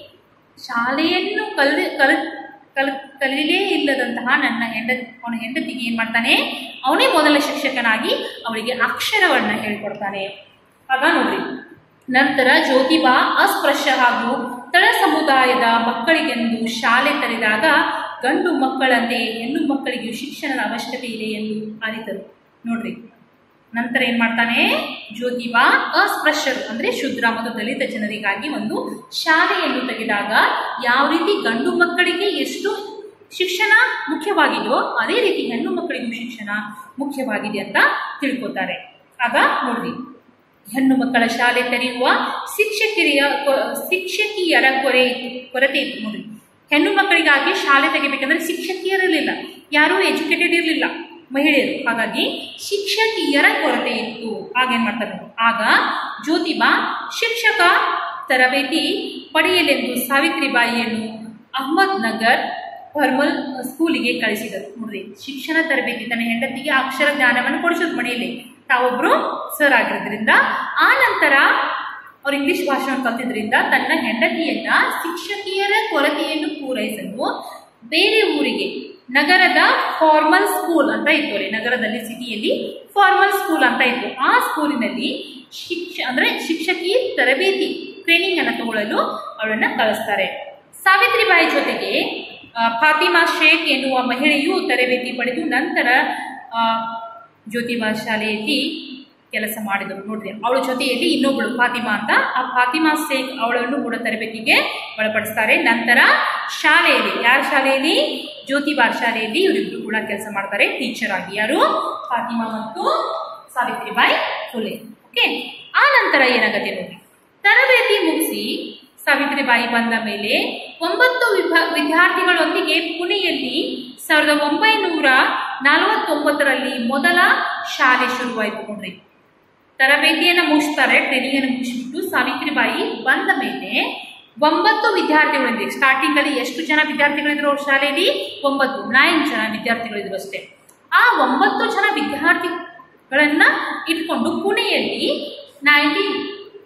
ಶಾಲೆಯನ್ನು ಕಲ್ ಕಲ್ ಕಲ್ ಕಲೀಲೇ ಇಲ್ಲದಂತಹ ನನ್ನ ಹೆಂಡ ಅವನ ಹೆಂಡತಿಗೆ ಏನು ಮಾಡ್ತಾನೆ ಅವನೇ ಮೊದಲ ಶಿಕ್ಷಕನಾಗಿ ಅವಳಿಗೆ ಅಕ್ಷರವನ್ನ ಹೇಳಿಕೊಡ್ತಾನೆ ಆಗ ನೋಡ್ರಿ ನಂತರ ಜ್ಯೋತಿಬಾ ಅಸ್ಪೃಶ್ಯ ಹಾಗೂ ತಳ ಸಮುದಾಯದ ಮಕ್ಕಳಿಗೆಂದು ಶಾಲೆ ತೆರೆದಾಗ ಗಂಡು ಮಕ್ಕಳಂತೆ ಹೆಣ್ಣು ಮಕ್ಕಳಿಗೆ ಶಿಕ್ಷಣದ ಅವಶ್ಯಕತೆ ಇದೆ ಎಂದು ಅರಿತರು ನೋಡ್ರಿ ನಂತರ ಏನ್ ಮಾಡ್ತಾನೆ ಜ್ಯೋತಿಬಾ ಅಸ್ಪೃಶ್ಯರು ಅಂದ್ರೆ ಶುದ್ರ ಮತ್ತು ದಲಿತ ಜನರಿಗಾಗಿ ಒಂದು ಶಾಲೆಯನ್ನು ತೆಗೆದಾಗ ಯಾವ ರೀತಿ ಗಂಡು ಮಕ್ಕಳಿಗೆ ಎಷ್ಟು ಶಿಕ್ಷಣ ಮುಖ್ಯವಾಗಿದೆಯೋ ಅದೇ ರೀತಿ ಹೆಣ್ಣು ಮಕ್ಕಳಿಗೂ ಶಿಕ್ಷಣ ಮುಖ್ಯವಾಗಿದೆ ಅಂತ ತಿಳ್ಕೊತಾರೆ ಆಗ ನೋಡ್ರಿ ಹೆಣ್ಣು ಮಕ್ಕಳ ಶಾಲೆ ತೆರೆಯುವ ಶಿಕ್ಷಕಿಯರ ಕೊ- ಶಿಕ್ಷಕಿಯರ ಕೊರೆ ಇತ್ತು ಕೊರತೆ ಇತ್ತು ನೋಡ್ರಿ ಹೆಣ್ಣು ಮಕ್ಕಳಿಗಾಗಿ ಶಾಲೆ ತೆಗಿಬೇಕಂದ್ರೆ ಶಿಕ್ಷಕಿಯರಿರಲಿಲ್ಲ ಯಾರೂ ಎಜುಕೇಟೆಡ್ ಇರಲಿಲ್ಲ ಮಹಿಳೆಯರು ಹಾಗಾಗಿ ಶಿಕ್ಷಕಿಯರ ಕೊರತೆ ಇತ್ತು ಆಗ ಏನ್ ಮಾಡ್ತಾರೆ ನೋಡಿ. ಆಗ ಜ್ಯೋತಿಬಾ ಶಿಕ್ಷಕ ತರಬೇತಿ ಪಡೆಯಲೆಂದು ಸಾವಿತ್ರಿಬಾಯಿಯನ್ನು ಅಹಮದ್ ನಗರ್ ಫಾರ್ಮಲ್ ಸ್ಕೂಲಿಗೆ ಕಳಿಸಿದರು ನೋಡ್ರಿ ಶಿಕ್ಷಣ ತರಬೇತಿ ತನ್ನ ಹೆಂಡತಿಗೆ ಅಕ್ಷರ ಜ್ಞಾನವನ್ನು ಕೊಡಿಸೋದು ಮನೆಯಲ್ಲಿ ತಾವೊಬ್ರು ಸರ್ ಆಗಿರೋದ್ರಿಂದ ಆ ನಂತರ ಅವ್ರು ಇಂಗ್ಲಿಷ್ ಭಾಷೆಯನ್ನು ಕಲ್ತಿದ್ರಿಂದ ತನ್ನ ಹೆಂಡತಿಯನ್ನ ಶಿಕ್ಷಕಿಯರ ಕೊರತೆಯನ್ನು ಪೂರೈಸಲು ಬೇರೆ ಊರಿಗೆ ನಗರದ ಫಾರ್ಮಲ್ ಸ್ಕೂಲ್ ಅಂತ ಇತ್ತು ಅಲ್ಲಿ ನಗರದಲ್ಲಿ ಸಿಟಿಯಲ್ಲಿ ಫಾರ್ಮಲ್ ಸ್ಕೂಲ್ ಅಂತ ಇತ್ತು ಆ ಸ್ಕೂಲಿನಲ್ಲಿ ಶಿಕ್ಷ ಅಂದ್ರೆ ಶಿಕ್ಷಕಿ ತರಬೇತಿ ಟ್ರೈನಿಂಗ್ ಅನ್ನು ತಗೊಳ್ಳಲು ಅವಳನ್ನ ಕಳಿಸ್ತಾರೆ ಸಾವಿತ್ರಿಬಾಯಿ ಜೊತೆಗೆ ಆ, ಫಾತಿಮಾ ಶೇಖ್ ಎನ್ನುವ ಮಹಿಳೆಯು ತರಬೇತಿ ಪಡೆದು ನಂತರ ಆ, ಜ್ಯೋತಿಬಾ ಶಾಲೆಯಲ್ಲಿ ಕೆಲಸ ಮಾಡಿದರು ನೋಡ್ರಿ ಅವಳ ಜೊತೆಯಲ್ಲಿ ಇನ್ನೊಬ್ಬಳು ಫಾತಿಮಾ ಅಂತ ಆ ಫಾತಿಮಾ ಶೇಖ್ ಅವಳನ್ನು ಕೂಡ ತರಬೇತಿಗೆ ಒಳಪಡಿಸ್ತಾರೆ ನಂತರ ಶಾಲೆಯಲ್ಲಿ ಯಾರ ಶಾಲೆಯಲ್ಲಿ ಜ್ಯೋತಿಬಾ ಶಾಲೆಯಲ್ಲಿ ಇವರಿಬ್ರು ಕೂಡ ಕೆಲಸ ಮಾಡ್ತಾರೆ ಟೀಚರ್ ಆಗಿ ಯಾರು ಫಾತಿಮಾ ಮತ್ತು ಸಾವಿತ್ರಿಬಾಯಿ ಫುಲೆ ಓಕೆ ಆ ನಂತರ ಏನಾಗತ್ತೆ ನೋಡಿ ತರಬೇತಿ ಮುಗಿಸಿ ಸಾವಿತ್ರಿಬಾಯಿ ಬಂದ ಮೇಲೆ ಒಂಬತ್ತು ವಿಭ ವಿದ್ಯಾರ್ಥಿಗಳೊಂದಿಗೆ ಪುಣೆಯಲ್ಲಿ ಸಾವಿರದ ಒಂಬೈನೂರ ನಲವತ್ತೊಂಬತ್ತರಲ್ಲಿ ಮೊದಲ ಶಾಲೆ ಶುರುವಾಯಿತು ನೋಡ್ರಿ ತರಬೇತಿಯನ್ನು ಮುಗಿಸ್ತಾರೆ ಟ್ರೈನಿಂಗನ್ನು ಮುಗಿಸ್ಬಿಟ್ಟು ಸಾವಿತ್ರಿಬಾಯಿ ಬಂದ ಮೇಲೆ ಒಂಬತ್ತು ವಿದ್ಯಾರ್ಥಿಗಳಿದ್ರು ಸ್ಟಾರ್ಟಿಂಗ್ ಅಲ್ಲಿ ಎಷ್ಟು ಜನ ವಿದ್ಯಾರ್ಥಿಗಳಿದ್ರು ಅವ್ರ ಶಾಲೆಯಲ್ಲಿ ಒಂಬತ್ತು ನೈನ್ ಜನ ವಿದ್ಯಾರ್ಥಿಗಳಿದ್ರು ಅಷ್ಟೇ ಆ ಒಂಬತ್ತು ಜನ ವಿದ್ಯಾರ್ಥಿಗಳನ್ನ ಇಟ್ಕೊಂಡು ಪುಣೆಯಲ್ಲಿ ನೈನ್ಟೀನ್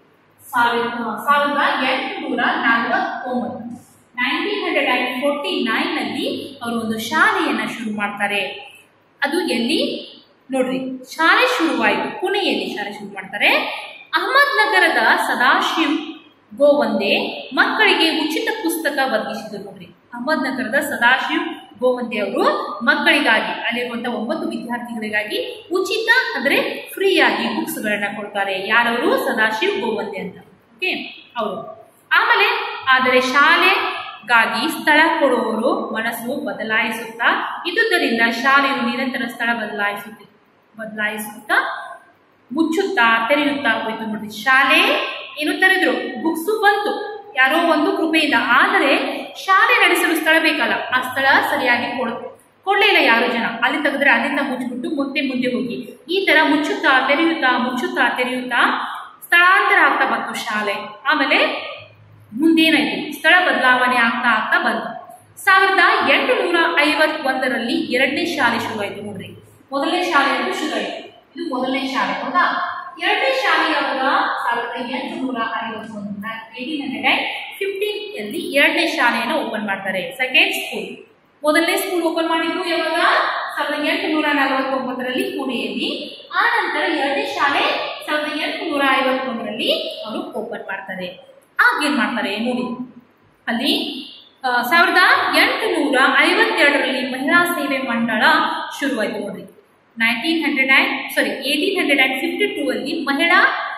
ಸಾವಿರದ ಸಾವಿರದ ಎಂಟುನೂರ ನಲವತ್ತೊಂಬತ್ತು ನೈನ್ಟೀನ್ ಹಂಡ್ರೆಡ್ ಆ್ಯಂಡ್ ಫೋರ್ಟಿ ನೈನಲ್ಲಿ ಅವರು ಒಂದು ಶಾಲೆಯನ್ನು ಶುರು ಮಾಡ್ತಾರೆ ಅದು ಎಲ್ಲಿ ನೋಡ್ರಿ ಶಾಲೆ ಶುರುವಾಯಿತು ಪುಣೆಯಲ್ಲಿ ಶಾಲೆ ಶುರು ಮಾಡ್ತಾರೆ ಅಹಮದ್ ನಗರದ ಸದಾಶಿವ್ ಗೋವಂದೆ ಮಕ್ಕಳಿಗೆ ಉಚಿತ ಪುಸ್ತಕ ಒದಗಿಸಿದರು ನೋಡ್ರಿ ಅಹಮದ್ ನಗರದ ಸದಾಶಿವ್ ಗೋವಂದೆ ಅವರು ಮಕ್ಕಳಿಗಾಗಿ ಅಲ್ಲಿರುವಂತಹ ಒಂಬತ್ತು ವಿದ್ಯಾರ್ಥಿಗಳಿಗಾಗಿ ಉಚಿತ ಅಂದ್ರೆ ಫ್ರೀಯಾಗಿ ಬುಕ್ಸ್ಗಳನ್ನ ಕೊಡ್ತಾರೆ ಯಾರವರು ಸದಾಶಿವ್ ಗೋವಂದೆ ಅಂತ ಓಕೆ ಅವರು ಆಮೇಲೆ ಆದರೆ ಶಾಲೆಗಾಗಿ ಸ್ಥಳ ಕೊಡುವವರು ಮನಸ್ಸು ಬದಲಾಯಿಸುತ್ತಾ ಇದ್ದುದರಿಂದ ಶಾಲೆಯು ನಿರಂತರ ಸ್ಥಳ ಬದಲಾಯಿಸುತ್ತೆ ಬದಲಾಯಿಸುತ್ತಾ ಮುಚ್ಚುತ್ತಾ ತೆರೆಯುತ್ತಾ ಹೋಯ್ತು ನೋಡಿ ಶಾಲೆ ಏನು ತೆರೆದ್ರು ಬುಕ್ಸು ಬಂತು ಯಾರೋ ಒಂದು ಕೃಪೆಯಿಂದ ಆದರೆ ಶಾಲೆ ನಡೆಸಲು ಸ್ಥಳ ಬೇಕಲ್ಲ ಆ ಸ್ಥಳ ಸರಿಯಾಗಿ ಕೊಡ್ ಕೊಡ್ಲೇ ಇಲ್ಲ ಯಾರು ಜನ ಅಲ್ಲಿ ತೆಗೆದ್ರೆ ಅಲ್ಲಿಂದ ಮುಚ್ಚಿಬಿಟ್ಟು ಮುಂದೆ ಮುಂದೆ ಹೋಗಿ ಈ ತರ ಮುಚ್ಚುತ್ತಾ ತೆರೆಯುತ್ತಾ ಮುಚ್ಚುತ್ತಾ ತೆರೆಯುತ್ತಾ ಸ್ಥಳಾಂತರ ಆಗ್ತಾ ಬಂತು ಶಾಲೆ ಆಮೇಲೆ ಮುಂದೇನಾಯ್ತು ಸ್ಥಳ ಬದಲಾವಣೆ ಆಗ್ತಾ ಆಗ್ತಾ ಬಂತು ಸಾವಿರದ ಎಂಟುನೂರ ಐವತ್ತೊಂದರಲ್ಲಿ ಎರಡನೇ ಶಾಲೆ ಶುರುವಾಯಿತು ನೋಡ್ರಿ ಮೊದಲನೇ ಶಾಲೆ ಅಂತೂ ಶುರುವಾಯಿತು ಇದು ಮೊದಲನೇ ಶಾಲೆ ಹೌದಾ ಎರಡನೇ ಶಾಲೆ ಯಾವಾಗ ಸಾವಿರದ ಎಂಟುನೂರ ಐವತ್ತೊಂದು ಏಯ್ಟೀನ್ ಹಂಡ್ರೆಡ್ ಫಿಫ್ಟೀನ್ ಅಲ್ಲಿ ಎರಡನೇ ಶಾಲೆಯನ್ನು ಓಪನ್ ಮಾಡ್ತಾರೆ ಸೆಕೆಂಡ್ ಸ್ಕೂಲ್ ಮೊದಲನೇ ಸ್ಕೂಲ್ ಓಪನ್ ಮಾಡಿದ್ದು ಯಾವಾಗ ಸಾವಿರದ ಎಂಟುನೂರ ನಲವತ್ತೊಂಬತ್ತರಲ್ಲಿ ಪುಣೆಯಲ್ಲಿ ಆ ನಂತರ ಎರಡನೇ ಶಾಲೆ ಸಾವಿರದ ಎಂಟುನೂರ ಐವತ್ತೊಂದರಲ್ಲಿ ಅವರು ಓಪನ್ ಮಾಡ್ತಾರೆ ಆಗ ಏನ್ ಮಾಡ್ತಾರೆ ನೋಡಿ ಅಲ್ಲಿ ಆ, ಸಾವಿರದ ಎಂಟುನೂರ ಐವತ್ತೆರಡರಲ್ಲಿ ಮಹಿಳಾ ಸೇವೆ ಮಂಡಳ ಶುರುವಾಯಿತು ನೋಡ್ರಿ nineteen hundred and sorry eighteen hundred and fifty two ಅಲ್ಲಿ ಮಹಿಳಾ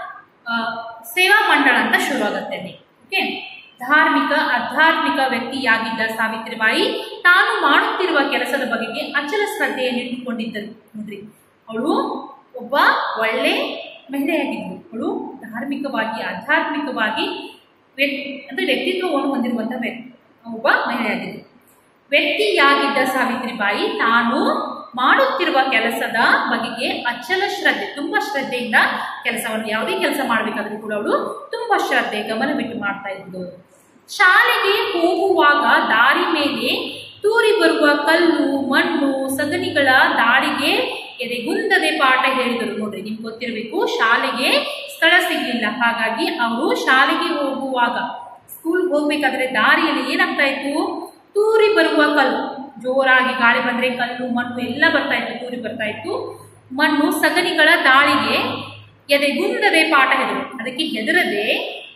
ಆ, ಸೇವಾ ಮಂಡಳ ಅಂತ ಶುರುವಾಗುತ್ತೆ ಅಲ್ಲಿ ಓಕೆ ಧಾರ್ಮಿಕ ಆಧ್ಯಾತ್ಮಿಕ ವ್ಯಕ್ತಿಯಾಗಿದ್ದ ಸಾವಿತ್ರಿಬಾಯಿ ತಾನು ಮಾಡುತ್ತಿರುವ ಕೆಲಸದ ಬಗೆಗೆ ಅಚಲ ಶ್ರದ್ಧೆಯನ್ನು ಇಟ್ಟುಕೊಂಡಿದ್ದರು ನೋಡ್ರಿ ಅವಳು ಒಬ್ಬ ಒಳ್ಳೆ ಮಹಿಳೆಯಾಗಿದ್ದರು ಅವಳು ಧಾರ್ಮಿಕವಾಗಿ ಆಧ್ಯಾತ್ಮಿಕವಾಗಿ ವ್ಯಕ್ತಿ ಅಂದರೆ ವ್ಯಕ್ತಿತ್ವವನ್ನು ಹೊಂದಿರುವಂಥ ವ್ಯಕ್ತಿ ಒಬ್ಬ ಮಹಿಳೆಯಾಗಿದ್ದರು ವ್ಯಕ್ತಿಯಾಗಿದ್ದ ಸಾವಿತ್ರಿಬಾಯಿ ತಾನು ಮಾಡುತ್ತಿರುವ ಕೆಲಸದ ಬಗೆಗೆ ಅಚಲ ಶ್ರದ್ಧೆ ತುಂಬಾ ಶ್ರದ್ಧೆಯಿಂದ ಕೆಲಸವನ್ನು ಯಾವುದೇ ಕೆಲಸ ಮಾಡಬೇಕಾದ್ರೂ ಕೂಡ ಅವಳು ತುಂಬಾ ಶ್ರದ್ಧೆ ಗಮನವಿಟ್ಟು ಮಾಡ್ತಾ ಇದ್ದರು ಶಾಲೆಗೆ ಹೋಗುವಾಗ ದಾರಿ ಮೇಲೆ ತೂರಿ ಬರುವ ಕಲ್ಲು ಮಣ್ಣು ಸಗಣಿಗಳ ದಾಳಿಗೆ ಎದೆಗುಂದದೆ ಪಾಠ ಹೇಳಿದರು ನೋಡ್ರಿ ನಿಮ್ಗೆ ಗೊತ್ತಿರಬೇಕು ಶಾಲೆಗೆ ಸ್ಥಳ ಸಿಗಲಿಲ್ಲ ಹಾಗಾಗಿ ಅವರು ಶಾಲೆಗೆ ಹೋಗುವಾಗ ಸ್ಕೂಲ್ಗೆ ಹೋಗ್ಬೇಕಾದ್ರೆ ದಾರಿಯಲ್ಲಿ ಏನಾಗ್ತಾ ಇತ್ತು ತೂರಿ ಬರುವ ಕಲ್ಲು ಜೋರಾಗಿ ಗಾಳಿ ಬಂದ್ರೆ ಕಲ್ಲು ಮಣ್ಣು ಎಲ್ಲ ಬರ್ತಾ ಇತ್ತು ತೂರಿ ಬರ್ತಾ ಇತ್ತು ಮಣ್ಣು ಸಗಣಿಗಳ ದಾಳಿಗೆ ಎದೆಗುಂದದೆ ಪಾಠ ಹೆದರು ಅದಕ್ಕೆ ಹೆದರದೆ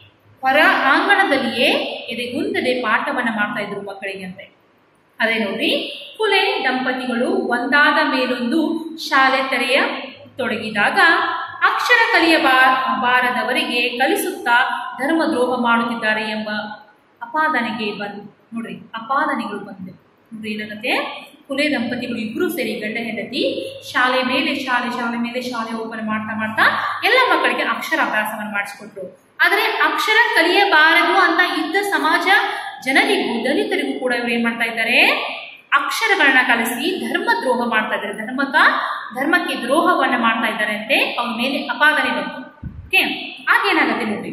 ಹೊರ ಆಂಗಣದಲ್ಲಿಯೇ ಎದೆಗುಂದದೆ ಪಾಠವನ್ನ ಮಾಡ್ತಾ ಇದ್ರು ಮಕ್ಕಳಿಗೆ ಅಂತೆ ಅದೇ ನೋಡಿ ಕುಲೆ ದಂಪತಿಗಳು ಒಂದಾದ ಮೇಲೊಂದು ಶಾಲೆ ತೆರೆಯ ತೊಡಗಿದಾಗ ಅಕ್ಷರ ಕಲಿಯಬಾ ಬಾರದವರಿಗೆ ಕಲಿಸುತ್ತಾ ಧರ್ಮದ್ರೋಹ ಮಾಡುತ್ತಿದ್ದಾರೆ ಎಂಬ ಅಪಾದನೆಗೆ ಬಂದು ನೋಡ್ರಿ ಅಪಾದನೆಗಳು ಬಂದು ನೋಡ್ರಿ ಏನಾಗುತ್ತೆ ಕುಲೆ ದಂಪತಿಗಳು ಇಬ್ರು ಸೇರಿ ಗಂಡ ಹೆಂಡತಿ ಶಾಲೆ ಮೇಲೆ ಶಾಲೆ ಶಾಲೆ ಮೇಲೆ ಶಾಲೆ ಓಪನ್ ಮಾಡ್ತಾ ಮಾಡ್ತಾ ಎಲ್ಲ ಮಕ್ಕಳಿಗೆ ಅಕ್ಷರ ಅಭ್ಯಾಸವನ್ನು ಮಾಡಿಸ್ಕೊಟ್ರು ಆದರೆ ಅಕ್ಷರ ಕಲಿಯಬಾರದು ಅಂತ ಇದ್ದ ಸಮಾಜ ಜನರಿಗೂ ದಲಿತರಿಗೂ ಕೂಡ ಇವ್ರು ಏನ್ ಮಾಡ್ತಾ ಇದ್ದಾರೆ ಅಕ್ಷರಗಳನ್ನ ಕಲಿಸಿ ಧರ್ಮ ದ್ರೋಹ ಮಾಡ್ತಾ ಇದ್ದಾರೆ ಧರ್ಮಕ ಧರ್ಮಕ್ಕೆ ದ್ರೋಹವನ್ನ ಮಾಡ್ತಾ ಇದ್ದಾರೆ ಅಂತೆ ಅವ್ರ ಮೇಲೆ ಅಪಾದನೆ ಬಂತು ಓಕೆ ಆಗೇನಾಗತ್ತೆ ನೋಡಿ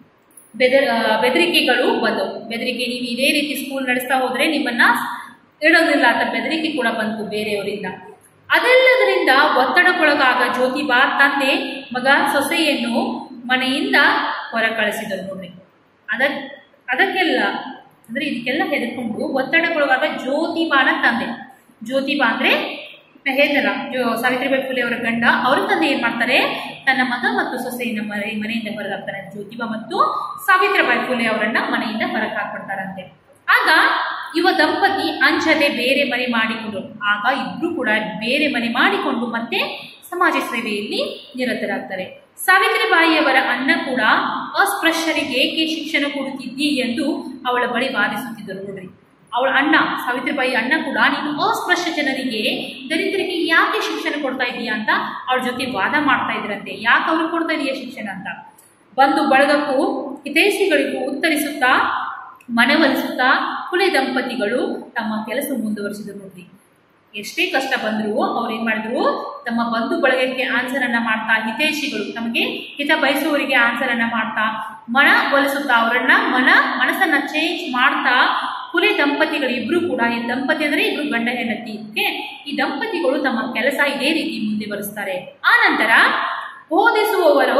ಬೆದರ್ ಆ, ಬೆದರಿಕೆಗಳು ಬಂದವು ಬೆದರಿಕೆ ನೀವು ಇದೇ ರೀತಿ ಸ್ಕೂಲ್ ನಡೆಸ್ತಾ ಹೋದ್ರೆ ನಿಮ್ಮನ್ನ ಇಡೋದಿಲ್ಲ ಅಂತ ಬೆದರಿಕೆ ಕೂಡ ಬಂತು ಬೇರೆಯವರಿಂದ ಅದೆಲ್ಲದರಿಂದ ಒತ್ತಡಕ್ಕೊಳಗಾಗ ಜ್ಯೋತಿಬಾ ತಂದೆ ಮಗ ಸೊಸೆಯನ್ನು ಮನೆಯಿಂದ ಹೊರ ಕಳಿಸಿದರು ನೋಡ್ರಿ ಅದ ಅದಕ್ಕೆಲ್ಲ ಅಂದ್ರೆ ಇದಕ್ಕೆಲ್ಲ ಹೆದರ್ಕೊಂಡು ಒತ್ತಡಕ್ಕೊಳಗಾದ ಜ್ಯೋತಿಬಾನ ತಂದೆ ಜ್ಯೋತಿಬಾ ಅಂದ್ರೆ ಹೆದರ ಜೋ ಸಾವಿತ್ರಿಬಾಯಿ ಫುಲೆ ಅವರ ಗಂಡ ಅವರ ತಂದೆ ಏನ್ ಮಾಡ್ತಾರೆ ತನ್ನ ಮಗ ಮತ್ತು ಸೊಸೆಯನ್ನ ಮನೆ ಮನೆಯಿಂದ ಹೊರಗೆ ಹಾಕ್ತಾರೆ ಜ್ಯೋತಿಬಾ ಮತ್ತು ಸಾವಿತ್ರಿಬಾಯಿ ಫುಲೆ ಅವರನ್ನ ಮನೆಯಿಂದ ಹೊರಗೆ ಹಾಕ್ಬಿಡ್ತಾರಂತೆ ಆಗ ಯುವ ದಂಪತಿ ಅಂಜದೆ ಬೇರೆ ಮನೆ ಮಾಡಿಕೊಂಡು ಆಗ ಇಬ್ರು ಕೂಡ ಬೇರೆ ಮನೆ ಮಾಡಿಕೊಂಡು ಮತ್ತೆ ಸಮಾಜ ಸೇವೆಯಲ್ಲಿ ನಿರತರಾಗ್ತಾರೆ ಸಾವಿತ್ರಿಬಾಯಿಯವರ ಅಣ್ಣ ಕೂಡ ಅಸ್ಪೃಶ್ಯರಿಗೆ ಏಕೆ ಶಿಕ್ಷಣ ಕೊಡುತ್ತಿದ್ದಿ ಎಂದು ಅವಳ ಬಳಿ ವಾದಿಸುತ್ತಿದ್ದರು ನೋಡ್ರಿ ಅವಳ ಅಣ್ಣ ಸಾವಿತ್ರಿಬಾಯಿ ಅಣ್ಣ ಕೂಡ ನೀನು ಅಸ್ಪೃಶ್ಯ ಜನರಿಗೆ ದಲಿತರಿಗೆ ಯಾಕೆ ಶಿಕ್ಷಣ ಕೊಡ್ತಾ ಇದೀಯಾ ಅಂತ ಅವಳ ಜೊತೆ ವಾದ ಮಾಡ್ತಾ ಇದ್ರಂತೆ ಯಾಕೆ ಅವ್ರಿಗೆ ಕೊಡ್ತಾ ಇದೀಯಾ ಶಿಕ್ಷಣ ಅಂತ ಬಂದು ಬಳಗಕ್ಕೂ ಹಿತೈಷಿಗಳಿಗೂ ಉತ್ತರಿಸುತ್ತಾ ಮನವೊಲಿಸುತ್ತಾ ಕುಲೆ ದಂಪತಿಗಳು ತಮ್ಮ ಕೆಲಸ ಮುಂದುವರಿಸಿದರು ನೋಡ್ರಿ ಎಷ್ಟೇ ಕಷ್ಟ ಬಂದರೂ ಅವ್ರು ಏನ್ ಮಾಡಿದ್ರು ತಮ್ಮ ಬಂಧು ಬಳಗಕ್ಕೆ ಆನ್ಸರ್ ಅನ್ನ ಮಾಡ್ತಾ ಹಿತೈಷಿಗಳು ತಮಗೆ ಹಿತ ಬಯಸುವವರಿಗೆ ಆನ್ಸರ್ ಅನ್ನ ಮಾಡ್ತಾ ಮನ ಒಲಿಸುತ್ತಾ ಅವರನ್ನ ಮನ ಮನಸ್ಸನ್ನ ಚೇಂಜ್ ಮಾಡ್ತಾ ಕುಲೆ ದಂಪತಿಗಳು ಇಬ್ರು ಕೂಡ ಈ ದಂಪತಿ ಅಂದ್ರೆ ಇಬ್ರು ಗಂಡ ಹೆಂಡತಿ ಓಕೆ ಈ ದಂಪತಿಗಳು ತಮ್ಮ ಕೆಲಸ ಇದೇ ರೀತಿ ಮುಂದುವರಿಸ್ತಾರೆ ಆ ನಂತರ ಬೋಧಿಸುವವರು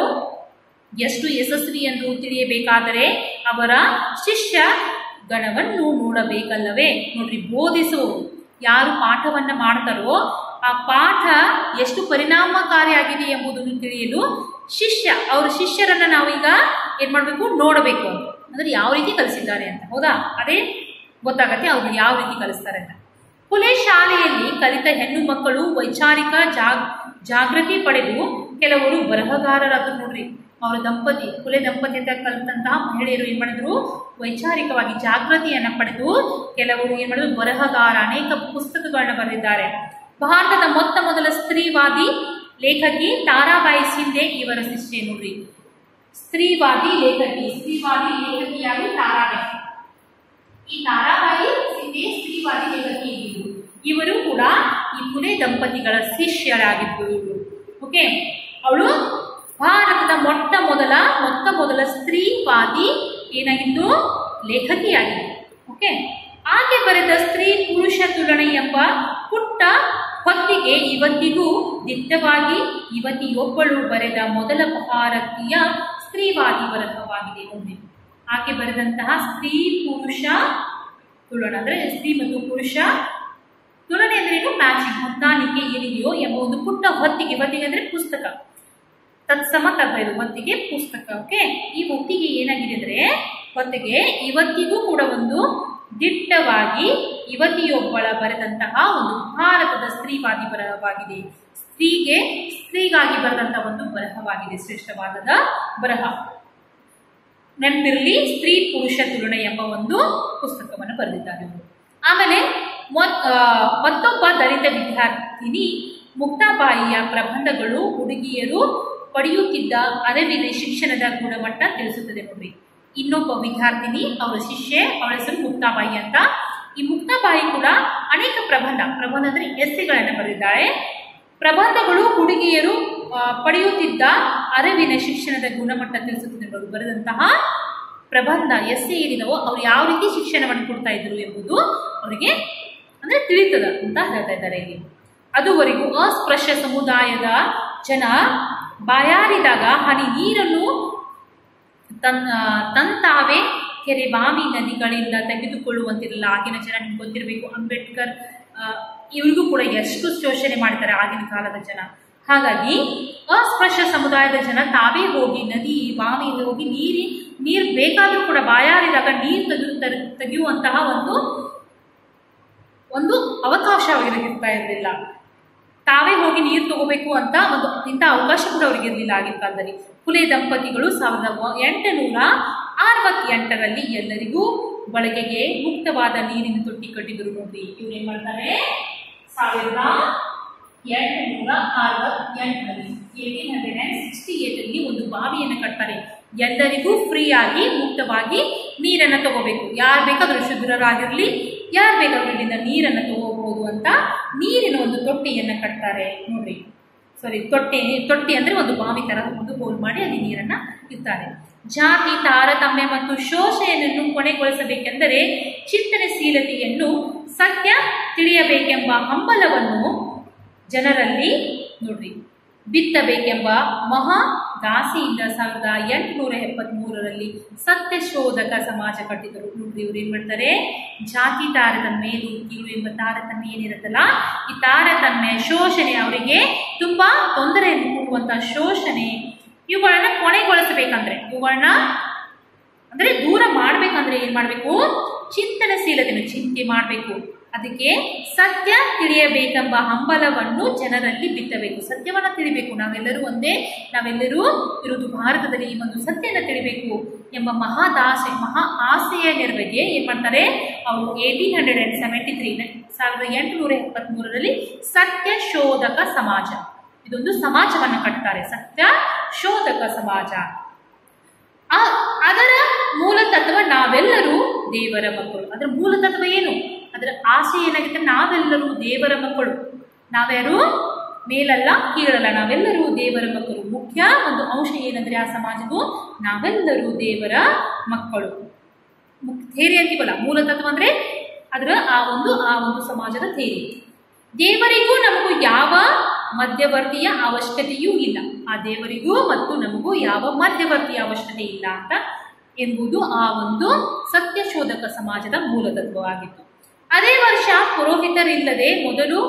ಎಷ್ಟು ಯಶಸ್ವಿ ಎಂದು ತಿಳಿಯಬೇಕಾದರೆ ಅವರ ಶಿಷ್ಯ ಗಣವನ್ನು ನೋಡಬೇಕಲ್ಲವೇ ನೋಡ್ರಿ ಬೋಧಿಸುವವರು ಯಾರು ಪಾಠವನ್ನ ಮಾಡ್ತಾರೋ ಆ ಪಾಠ ಎಷ್ಟು ಪರಿಣಾಮಕಾರಿಯಾಗಿದೆ ಎಂಬುದನ್ನು ತಿಳಿಯಲು ಶಿಷ್ಯ ಅವರ ಶಿಷ್ಯರನ್ನ ನಾವೀಗ ಏನ್ ಮಾಡಬೇಕು ನೋಡಬೇಕು ಅಂದ್ರೆ ಯಾವ ರೀತಿ ಕಲಿಸಿದ್ದಾರೆ ಅಂತ ಹೌದಾ ಅದೇ ಗೊತ್ತಾಗತ್ತೆ ಅವ್ರು ಯಾವ ರೀತಿ ಕಲಿಸ್ತಾರೆ ಅಂತ ಕುಲೆ ಶಾಲೆಯಲ್ಲಿ ಕಲಿತ ಹೆಣ್ಣು ಮಕ್ಕಳು ವೈಚಾರಿಕ ಜಾಗ್ ಜಾಗೃತಿ ಪಡೆದು ಕೆಲವರು ಬರಹಗಾರರಾದ್ರು ನೋಡ್ರಿ ಅವರ ದಂಪತಿ ಕುಲೆ ದಂಪತಿ ಅಂತ ಕಲಿತಂತಹ ಮಹಿಳೆಯರು ಏನ್ ಮಾಡಿದ್ರು ವೈಚಾರಿಕವಾಗಿ ಜಾಗೃತಿಯನ್ನ ಪಡೆದು ಕೆಲವರು ಏನ್ ಮಾಡಿದ್ರು ಬರಹಗಾರ ಅನೇಕ ಪುಸ್ತಕಗಳನ್ನ ಬರೆದಿದ್ದಾರೆ ಭಾರತದ ಮೊತ್ತ ಮೊದಲ ಸ್ತ್ರೀವಾದಿ ಲೇಖಕಿ ತಾರಾಬಾಯಿ ಸಿಂಧೆ ಇವರ ಶಿಷ್ಯೆ ನೋಡ್ರಿ ಸ್ತ್ರೀವಾದಿ ಲೇಖಕಿ ಸ್ತ್ರೀವಾದಿ ಲೇಖಕಿಯಾಗಿ ತಾರಾಬಾಯಿ ಈ ತಾರಾಬಾಯಿ ಸಿಂಧೆ ಸ್ತ್ರೀವಾದಿ ಲೇಖಕಿ ಇದ್ದರು ಇವರು ಕೂಡ ಈ ಪುಣೆ ದಂಪತಿಗಳ ಶಿಷ್ಯರಾಗಿದ್ದರು ಇವರು ಓಕೆ ಅವಳು ಭಾರತದ ಮೊಟ್ಟ ಮೊದಲ ಮೊತ್ತ ಮೊದಲ ಸ್ತ್ರೀವಾದಿ ಏನಾಗಿದ್ದು ಲೇಖಕಿಯಾಗಿದ್ದು ಓಕೆ ಆಕೆ ಬರೆದ ಸ್ತ್ರೀ ಪುರುಷ ತುಲನೆ ಎಂಬ ಪುಟ್ಟ ಹೊತ್ತಿಗೆ ಇವತ್ತಿಗೂ ದಿಟ್ಟವಾಗಿ ಯುವತಿಯೊಬ್ಬಳು ಬರೆದ ಮೊದಲ ಭಾರತೀಯ ಸ್ತ್ರೀವಾದಿ ಬರಹವಾಗಿದೆ ಒಂದೇ ಆಕೆ ಬರೆದಂತಹ ಸ್ತ್ರೀ ಪುರುಷ ತುಲನ ಅಂದ್ರೆ ಸ್ತ್ರೀ ಮತ್ತು ಪುರುಷ ತುಲನೆ ಅಂದ್ರೆ ಏನು ಮ್ಯಾಚಿಂಗ್ ಹೊಂದಾಣಿಕೆ ಏನಿದೆಯೋ ಎಂಬ ಒಂದು ಪುಟ್ಟ ಹೊತ್ತಿಗೆ ಹೊತ್ತಿಗೆ ಅಂದ್ರೆ ಪುಸ್ತಕ ತತ್ಸಮ ತರ್ತಾ ಇದು ಹೊತ್ತಿಗೆ ಪುಸ್ತಕ ಓಕೆ ಈ ಹೊತ್ತಿಗೆ ಏನಾಗಿದೆ ಅಂದ್ರೆ ಹೊತ್ತಿಗೆ ಇವತ್ತಿಗೂ ಕೂಡ ಒಂದು ದಿಟ್ಟವಾಗಿ ಯುವತಿಯೊಬ್ಬಳ ಬರೆದಂತಹ ಒಂದು ಭಾರತದ ಸ್ತ್ರೀವಾದಿ ಬರಹವಾಗಿದೆ ಸ್ತ್ರೀಗೆ ಸ್ತ್ರೀಗಾಗಿ ಬರೆದಂತಹ ಒಂದು ಬರಹವಾಗಿದೆ ಶ್ರೇಷ್ಠವಾದದ ಬರಹ ನೆನಪಿರಲಿ ಸ್ತ್ರೀ ಪುರುಷ ತುಲನೆ ಎಂಬ ಒಂದು ಪುಸ್ತಕವನ್ನು ಬರೆದಿದ್ದಾರೆ ಇವರು ಆಮೇಲೆ ಮೊತ್- ಆ, ಮತ್ತೊಬ್ಬ ದಲಿತ ವಿದ್ಯಾರ್ಥಿನಿ ಮುಕ್ತಾಬಾಯಿಯ ಪ್ರಬಂಧಗಳು ಹುಡುಗಿಯರು ಪಡೆಯುತ್ತಿದ್ದ ಅರಿವಿನ ಶಿಕ್ಷಣದ ಗುಣಮಟ್ಟ ತಿಳಿಸುತ್ತದೆ ನೋಡ್ರಿ ಇನ್ನೊಬ್ಬ ವಿದ್ಯಾರ್ಥಿನಿ ಅವರ ಶಿಷ್ಯೆ ಅವಳ ಹೆಸರು ಮುಕ್ತಾಬಾಯಿ ಅಂತ ಈ ಮುಕ್ತಾಬಾಯಿ ಕೂಡ ಅನೇಕ ಪ್ರಬಂಧ ಪ್ರಬಂಧ ಅಂದ್ರೆ ಎಸ್ಸೆಗಳನ್ನು ಬರೆದಿದ್ದಾಳೆ ಪ್ರಬಂಧಗಳು ಹುಡುಗಿಯರು ಆ, ಪಡೆಯುತ್ತಿದ್ದ ಅರಿವಿನ ಶಿಕ್ಷಣದ ಗುಣಮಟ್ಟ ತಿಳಿಸುತ್ತದೆ ಅವರು ಬರೆದಂತಹ ಪ್ರಬಂಧ ಎಸ್ಸೆ ಏನಿದವೋ ಅವ್ರು ಯಾವ ರೀತಿ ಶಿಕ್ಷಣವನ್ನು ಕೊಡ್ತಾ ಇದ್ರು ಎಂಬುದು ಅವರಿಗೆ ಅಂದ್ರೆ ತಿಳಿತದ ಅಂತ ಹೇಳ್ತಾ ಇದ್ದಾರೆ ಇಲ್ಲಿ ಅದುವರೆಗೂ ಅಸ್ಪೃಶ್ಯ ಸಮುದಾಯದ ಜನ ಬಾಯಾರಿದಾಗ ಹನಿ ನೀರನ್ನು ತನ್ ತಂತಾವೇ ಕೆರೆ ಬಾವಿ ನದಿಗಳಿಂದ ತೆಗೆದುಕೊಳ್ಳುವಂತಿರಲಿಲ್ಲ ಆಗಿನ ಜನ ನಿಮ್ಗೆ ಗೊತ್ತಿರಬೇಕು ಅಂಬೇಡ್ಕರ್ ಆ, ಇವ್ರಿಗೂ ಕೂಡ ಎಷ್ಟು ಶೋಷಣೆ ಮಾಡ್ತಾರೆ ಆಗಿನ ಕಾಲದ ಜನ ಹಾಗಾಗಿ ಅಸ್ಪೃಶ್ಯ ಸಮುದಾಯದ ಜನ ತಾವೇ ಹೋಗಿ ನದಿ ಬಾವಿಯಿಂದ ಹೋಗಿ ನೀರಿ ನೀರು ಬೇಕಾದರೂ ಕೂಡ ಬಾಯಾರಿದಾಗ ನೀರು ತೆಗೆದು ತರ- ತೆಗೆಯುವಂತಹ ಒಂದು ಒಂದು ಅವಕಾಶ ಅವರಿಗೆ ಇರ್ತಾ ಇರಲಿಲ್ಲ ತಾವೇ ಹೋಗಿ ನೀರು ತಗೋಬೇಕು ಅಂತ ಒಂದು ಇಂಥ ಅವಕಾಶ ಕೂಡ ಅವರಿಗೆ ಇರಲಿಲ್ಲ ಆಗಿನ ಕಾಲದಲ್ಲಿ ಕುಲೆ ದಂಪತಿಗಳು ಸಾವಿರದ ಒ- ಎಂಟುನೂರ ಅರವತ್ತೆಂಟರಲ್ಲಿ ಎಲ್ಲರಿಗೂ ಬಳಕೆಗೆ ಮುಕ್ತವಾದ ನೀರಿನ ತೊಟ್ಟಿ ಕಟ್ಟಿದ್ರು ನೋಡ್ರಿ ಇವ್ರು ಏನ್ ಮಾಡ್ತಾರೆ ಸಾವಿರದ ಎಂಟುನೂರ ಅರವತ್ತೆಂಟರಲ್ಲಿ ಏಯ್ಟೀನ್ ಹಂಡ್ರೆಡ್ ಆ್ಯಂಡ್ ಸಿಕ್ಸ್ಟಿ ಏಟಲ್ಲಿ ಒಂದು ಬಾವಿಯನ್ನು ಕಟ್ತಾರೆ ಎಲ್ಲರಿಗೂ ಫ್ರೀ ಆಗಿ ಮುಕ್ತವಾಗಿ ನೀರನ್ನು ತಗೋಬೇಕು ಯಾರು ಬೇಕಾದರೂ ಶುದ್ಧರಾಗಿರಲಿ ಯಾರು ಬೇಕಾದ್ರೂ ಇಲ್ಲಿಂದ ನೀರನ್ನು ತಗೋಬಹುದು ಅಂತ ನೀರಿನ ಒಂದು ತೊಟ್ಟಿಯನ್ನು ಕಟ್ತಾರೆ ನೋಡ್ರಿ ಸಾರಿ ತೊಟ್ಟೆ ತೊಟ್ಟಿ ಅಂದರೆ ಒಂದು ಬಾವಿ ಥರ ಒಂದು ಹೋಲ್ ಮಾಡಿ ಅಲ್ಲಿ ನೀರನ್ನು ಇರ್ತಾರೆ ಜಾತಿ ತಾರತಮ್ಯ ಮತ್ತು ಶೋಷಣೆಯನ್ನು ಕೊನೆಗೊಳಿಸಬೇಕೆಂದರೆ ಚಿಂತನಶೀಲತೆಯನ್ನು ಸತ್ಯ ತಿಳಿಯಬೇಕೆಂಬ ಹಂಬಲವನ್ನು ಜನರಲ್ಲಿ ನೋಡ್ರಿ ಬಿತ್ತಬೇಕೆಂಬ ಮಹಾ ದಾಸಿಯಿಂದ ಸಾವಿರದ ಎಂಟುನೂರ ಎಪ್ಪತ್ತ್ಮೂರರಲ್ಲಿ ಸತ್ಯಶೋಧಕ ಸಮಾಜ ಕಟ್ಟಿದರು ನೋಡ್ರಿ ಇವ್ರು ಏನ್ ಮಾಡ್ತಾರೆ ಜಾತಿ ತಾರತಮ್ಯ ಇದು ಕೀಳು ಎಂಬ ತಾರತಮ್ಯ ಏನಿರುತ್ತಲ್ಲ ಈ ತಾರತಮ್ಯ ಶೋಷಣೆ ಅವರಿಗೆ ತುಂಬಾ ತೊಂದರೆಯನ್ನು ಕೊಡುವಂತಹ ಶೋಷಣೆ ಇವುಗಳನ್ನ ಕೊನೆಗೊಳಿಸಬೇಕಂದ್ರೆ ಇವುಗಳನ್ನ ಅಂದ್ರೆ ದೂರ ಮಾಡ್ಬೇಕಂದ್ರೆ ಏನ್ ಮಾಡ್ಬೇಕು ಚಿಂತನಶೀಲತೆಯನ್ನು ಚಿಂತೆ ಮಾಡಬೇಕು ಅದಕ್ಕೆ ಸತ್ಯ ತಿಳಿಯಬೇಕೆಂಬ ಹಂಬಲವನ್ನು ಜನರಲ್ಲಿ ಬಿತ್ತಬೇಕು ಸತ್ಯವನ್ನ ತಿಳಿಬೇಕು ನಾವೆಲ್ಲರೂ ಒಂದೇ ನಾವೆಲ್ಲರೂ ಇರುವುದು ಭಾರತದಲ್ಲಿ ಈ ಒಂದು ಸತ್ಯನ ತಿಳಿಬೇಕು ಎಂಬ ಮಹಾದಾಸೆ ಮಹಾ ಆಸೆಯ ನೆರವಿಗೆ ಏನ್ ಮಾಡ್ತಾರೆ ಅವರು eighteen hundred and seventy three ಸಾವಿರದ ಎಂಟುನೂರ ಎಪ್ಪತ್ಮೂರರಲ್ಲಿ ಸತ್ಯ ಶೋಧಕ ಸಮಾಜ ಇದೊಂದು ಸಮಾಜವನ್ನು ಕಟ್ತಾರೆ ಸತ್ಯ ಶೋಧಕ ಸಮಾಜ ಆ- ಅದರ ಮೂಲ ತತ್ವ ನಾವೆಲ್ಲರೂ ದೇವರ ಮಕ್ಕಳು ಅದರ ಮೂಲ ತತ್ವ ಏನು ಅದರ ಆಸೆ ಏನಾಗುತ್ತೆ ನಾವೆಲ್ಲರೂ ದೇವರ ಮಕ್ಕಳು ನಾವ್ಯಾರು ಮೇಲಲ್ಲ ಕೀಳಲ್ಲ ನಾವೆಲ್ಲರೂ ದೇವರ ಮಕ್ಕಳು ಮುಖ್ಯ ಒಂದು ಅಂಶ ಏನಂದ್ರೆ ಆ ಸಮಾಜವು ನಾವೆಲ್ಲರೂ ದೇವರ ಮಕ್ಕಳು ಮುಕ್- ಥೇರಿ ಅಂತೀವಲ್ಲ ಮೂಲ ತತ್ವ ಅಂದ್ರೆ ಅದರ ಆ ಒಂದು ಆ ಒಂದು ಸಮಾಜದ ಥೇರಿ ದೇವರಿಗೂ ನಮಗೂ ಯಾವ ಮಧ್ಯವರ್ತಿಯ ಅವಶ್ಯಕತೆಯೂ ಇಲ್ಲ ಆ ದೇವರಿಗೂ ಮತ್ತು ನಮಗೂ ಯಾವ ಮಧ್ಯವರ್ತಿಯ ಅವಶ್ಯಕತೆ ಇಲ್ಲ ಅಂತ ಎಂಬುದು ಆ ಒಂದು ಸತ್ಯಶೋಧಕ ಸಮಾಜದ ಮೂಲ ತತ್ವವಾಗಿತ್ತು ಅದೇ ವರ್ಷ ಪುರೋಹಿತರಿಲ್ಲದೆ ಮೊದಲು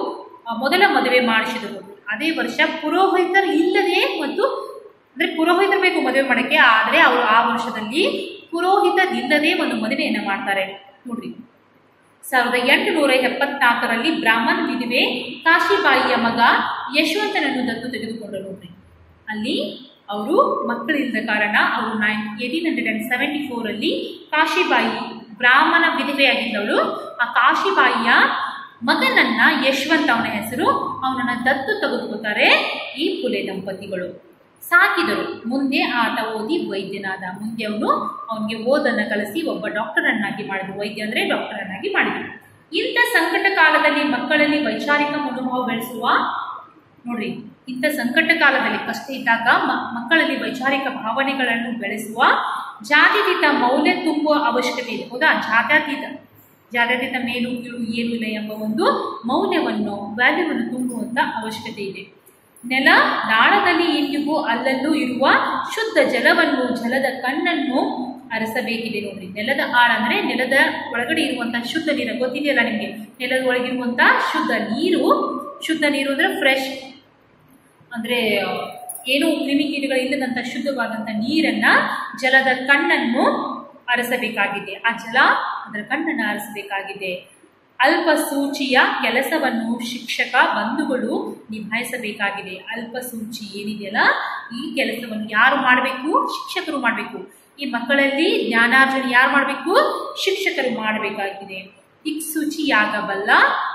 ಆ, ಮೊದಲ ಮದುವೆ ಮಾಡಿಸಿದರು ಅದೇ ವರ್ಷ ಪುರೋಹಿತರು ಇಲ್ಲದೆ ಮತ್ತು ಅಂದರೆ ಪುರೋಹಿತರು ಬೇಕು ಮದುವೆ ಮಾಡೋಕ್ಕೆ ಆದರೆ ಅವರು ಆ ವರ್ಷದಲ್ಲಿ ಪುರೋಹಿತರಿಲ್ಲದೆ ಒಂದು ಮದುವೆಯನ್ನು ಮಾಡ್ತಾರೆ ನೋಡ್ರಿ ಸಾವಿರದ ಎಂಟುನೂರ ಎಪ್ಪತ್ನಾಲ್ಕರಲ್ಲಿ ಬ್ರಾಹ್ಮಣ ವಿಧವೆ ಕಾಶಿಬಾಯಿಯ ಮಗ ಯಶವಂತನನ್ನು ದತ್ತು ತೆಗೆದುಕೊಂಡರು ನೋಡ್ರಿ ಅಲ್ಲಿ ಅವರು ಮಕ್ಕಳಿಲ್ಲದ ಕಾರಣ ಅವರು nine eighteen hundred and seventy ಫೋರಲ್ಲಿ ಕಾಶಿಬಾಯಿ ಬ್ರಾಹ್ಮಣ ವಿಧವೆಯಾಗಿದ್ದವಳು ಆ ಕಾಶಿಬಾಯಿಯ ಮಗನನ್ನ ಯಶವಂತ ಅವನ ಹೆಸರು ಅವನನ್ನ ದತ್ತು ತೆಗೆದುಕೊತಾರೆ ಈ ಪುಲೆ ದಂಪತಿಗಳು ಸಾಕಿದರು ಮುಂದೆ ಆತ ಓದಿ ವೈದ್ಯನಾದ ಮುಂದೆ ಅವನು ಅವನಿಗೆ ಓದನ್ನು ಕಲಿಸಿ ಒಬ್ಬ ಡಾಕ್ಟರನ್ನಾಗಿ ಮಾಡಿದ್ರು ವೈದ್ಯ ಅಂದರೆ ಡಾಕ್ಟರನ್ನಾಗಿ ಮಾಡಿದರು ಇಂಥ ಸಂಕಟ ಕಾಲದಲ್ಲಿ ಮಕ್ಕಳಲ್ಲಿ ವೈಚಾರಿಕ ಮನೋಭಾವ ಬೆಳೆಸುವ ನೋಡ್ರಿ ಇಂಥ ಸಂಕಟ ಕಾಲದಲ್ಲಿ ಕಷ್ಟ ಇದ್ದಾಗ ಮ- ಮಕ್ಕಳಲ್ಲಿ ವೈಚಾರಿಕ ಭಾವನೆಗಳನ್ನು ಬೆಳೆಸುವ ಜಾತ್ಯತೀತ ಮೌಲ್ಯ ತುಂಬುವ ಅವಶ್ಯಕತೆ ಇದೆ ಹೌದಾ ಜಾತ್ಯತೀತ ಜಾತ್ಯತೀತ ಮೇಲು ಕೀಳು ಏನು ಇಲ್ಲ ಎಂಬ ಒಂದು ಮೌಲ್ಯವನ್ನು ವ್ಯಾಲ್ಯೂವನ್ನು ತುಂಬುವಂಥ ಅವಶ್ಯಕತೆ ಇದೆ ನೆಲ ನಾಳದಲ್ಲಿ ಇಂದಿಗೂ ಅಲ್ಲಲ್ಲೂ ಇರುವ ಶುದ್ಧ ಜಲವನ್ನು ಜಲದ ಕಣ್ಣನ್ನು ಅರಸಬೇಕಿದೆ ನೋಡ್ರಿ ನೆಲದ ಆಳ ಅಂದರೆ ನೆಲದ ಒಳಗಡೆ ಇರುವಂತಹ ಶುದ್ಧ ನೀರು ಗೊತ್ತಿದೆಯಲ್ಲ ನಿಮಗೆ ನೆಲದ ಒಳಗಿರುವಂತಹ ಶುದ್ಧ ನೀರು ಶುದ್ಧ ನೀರು ಅಂದರೆ ಫ್ರೆಶ್ ಅಂದರೆ ಏನು ಕ್ರಿಮಿಕೀಟಗಳು ಇಲ್ಲದಂಥ ಶುದ್ಧವಾದಂಥ ನೀರನ್ನು ಜಲದ ಕಣ್ಣನ್ನು ಅರಸಬೇಕಾಗಿದೆ ಆ ಜಲ ಅದರ ಕಣ್ಣನ್ನು ಅರಸಬೇಕಾಗಿದೆ ಅಲ್ಪ ಸೂಚಿಯ ಕೆಲಸವನ್ನು ಶಿಕ್ಷಕ ಬಂಧುಗಳು ನಿಭಾಯಿಸಬೇಕಾಗಿದೆ ಅಲ್ಪ ಸೂಚಿ ಏನಿದೆಯಲ್ಲ ಈ ಕೆಲಸವನ್ನು ಯಾರು ಮಾಡಬೇಕು ಶಿಕ್ಷಕರು ಮಾಡಬೇಕು ಈ ಮಕ್ಕಳಲ್ಲಿ ಜ್ಞಾನಾರ್ಜನೆ ಯಾರು ಮಾಡಬೇಕು ಶಿಕ್ಷಕರು ಮಾಡಬೇಕಾಗಿದೆ ದಿಕ್ಸೂಚಿಯಾಗಬಲ್ಲ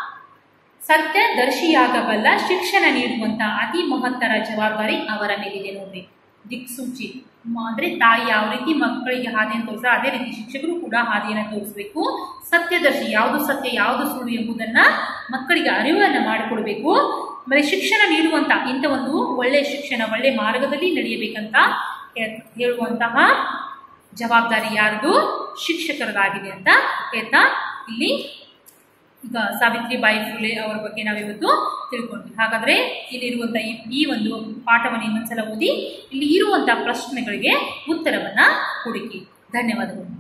ಸತ್ಯದರ್ಶಿಯಾಗಬಲ್ಲ ಶಿಕ್ಷಣ ನೀಡುವಂತ ಅತಿ ಮಹತ್ತರ ಜವಾಬ್ದಾರಿ ಅವರ ಮೇಲಿದೆ ನೋಡ್ರಿ ದಿಕ್ಸೂಚಿ ಮ- ಅಂದ್ರೆ ತಾಯಿ ಯಾವ ರೀತಿ ಮಕ್ಕಳಿಗೆ ಹಾದಿಯನ್ನು ತೋರಿಸ ಅದೇ ರೀತಿ ಶಿಕ್ಷಕರು ಕೂಡ ಹಾದಿಯನ್ನು ತೋರಿಸಬೇಕು ಸತ್ಯದರ್ಶಿ ಯಾವುದು ಸತ್ಯ ಯಾವುದು ಸುಳ್ಳು ಎಂಬುದನ್ನ ಮಕ್ಕಳಿಗೆ ಅರಿವನ್ನು ಮಾಡಿಕೊಡ್ಬೇಕು ಆಮೇಲೆ ಶಿಕ್ಷಣ ನೀಡುವಂತ ಇಂಥ ಒಂದು ಒಳ್ಳೆಯ ಶಿಕ್ಷಣ ಒಳ್ಳೆಯ ಮಾರ್ಗದಲ್ಲಿ ನಡೆಯಬೇಕಂತ ಹೇ- ಹೇಳುವಂತಹ ಜವಾಬ್ದಾರಿ ಯಾರ್ದು ಶಿಕ್ಷಕರದಾಗಿದೆ ಅಂತ ಹೇಳ್ತಾ ಇಲ್ಲಿ ಈಗ ಸಾವಿತ್ರಿಬಾಯಿ ಫುಲೆ ಅವರ ಬಗ್ಗೆ ನಾವಿವತ್ತು ತಿಳ್ಕೊಂಡ್ವಿ ಹಾಗಾದ್ರೆ ಇಲ್ಲಿರುವಂಥ ಈ ಈ ಒಂದು ಪಾಠವನ್ನು ಇನ್ನೊಂದ್ಸಲ ಓದಿ ಇಲ್ಲಿ ಇರುವಂಥ ಪ್ರಶ್ನೆಗಳಿಗೆ ಉತ್ತರವನ್ನ ಹುಡುಕಿ ಧನ್ಯವಾದಗಳು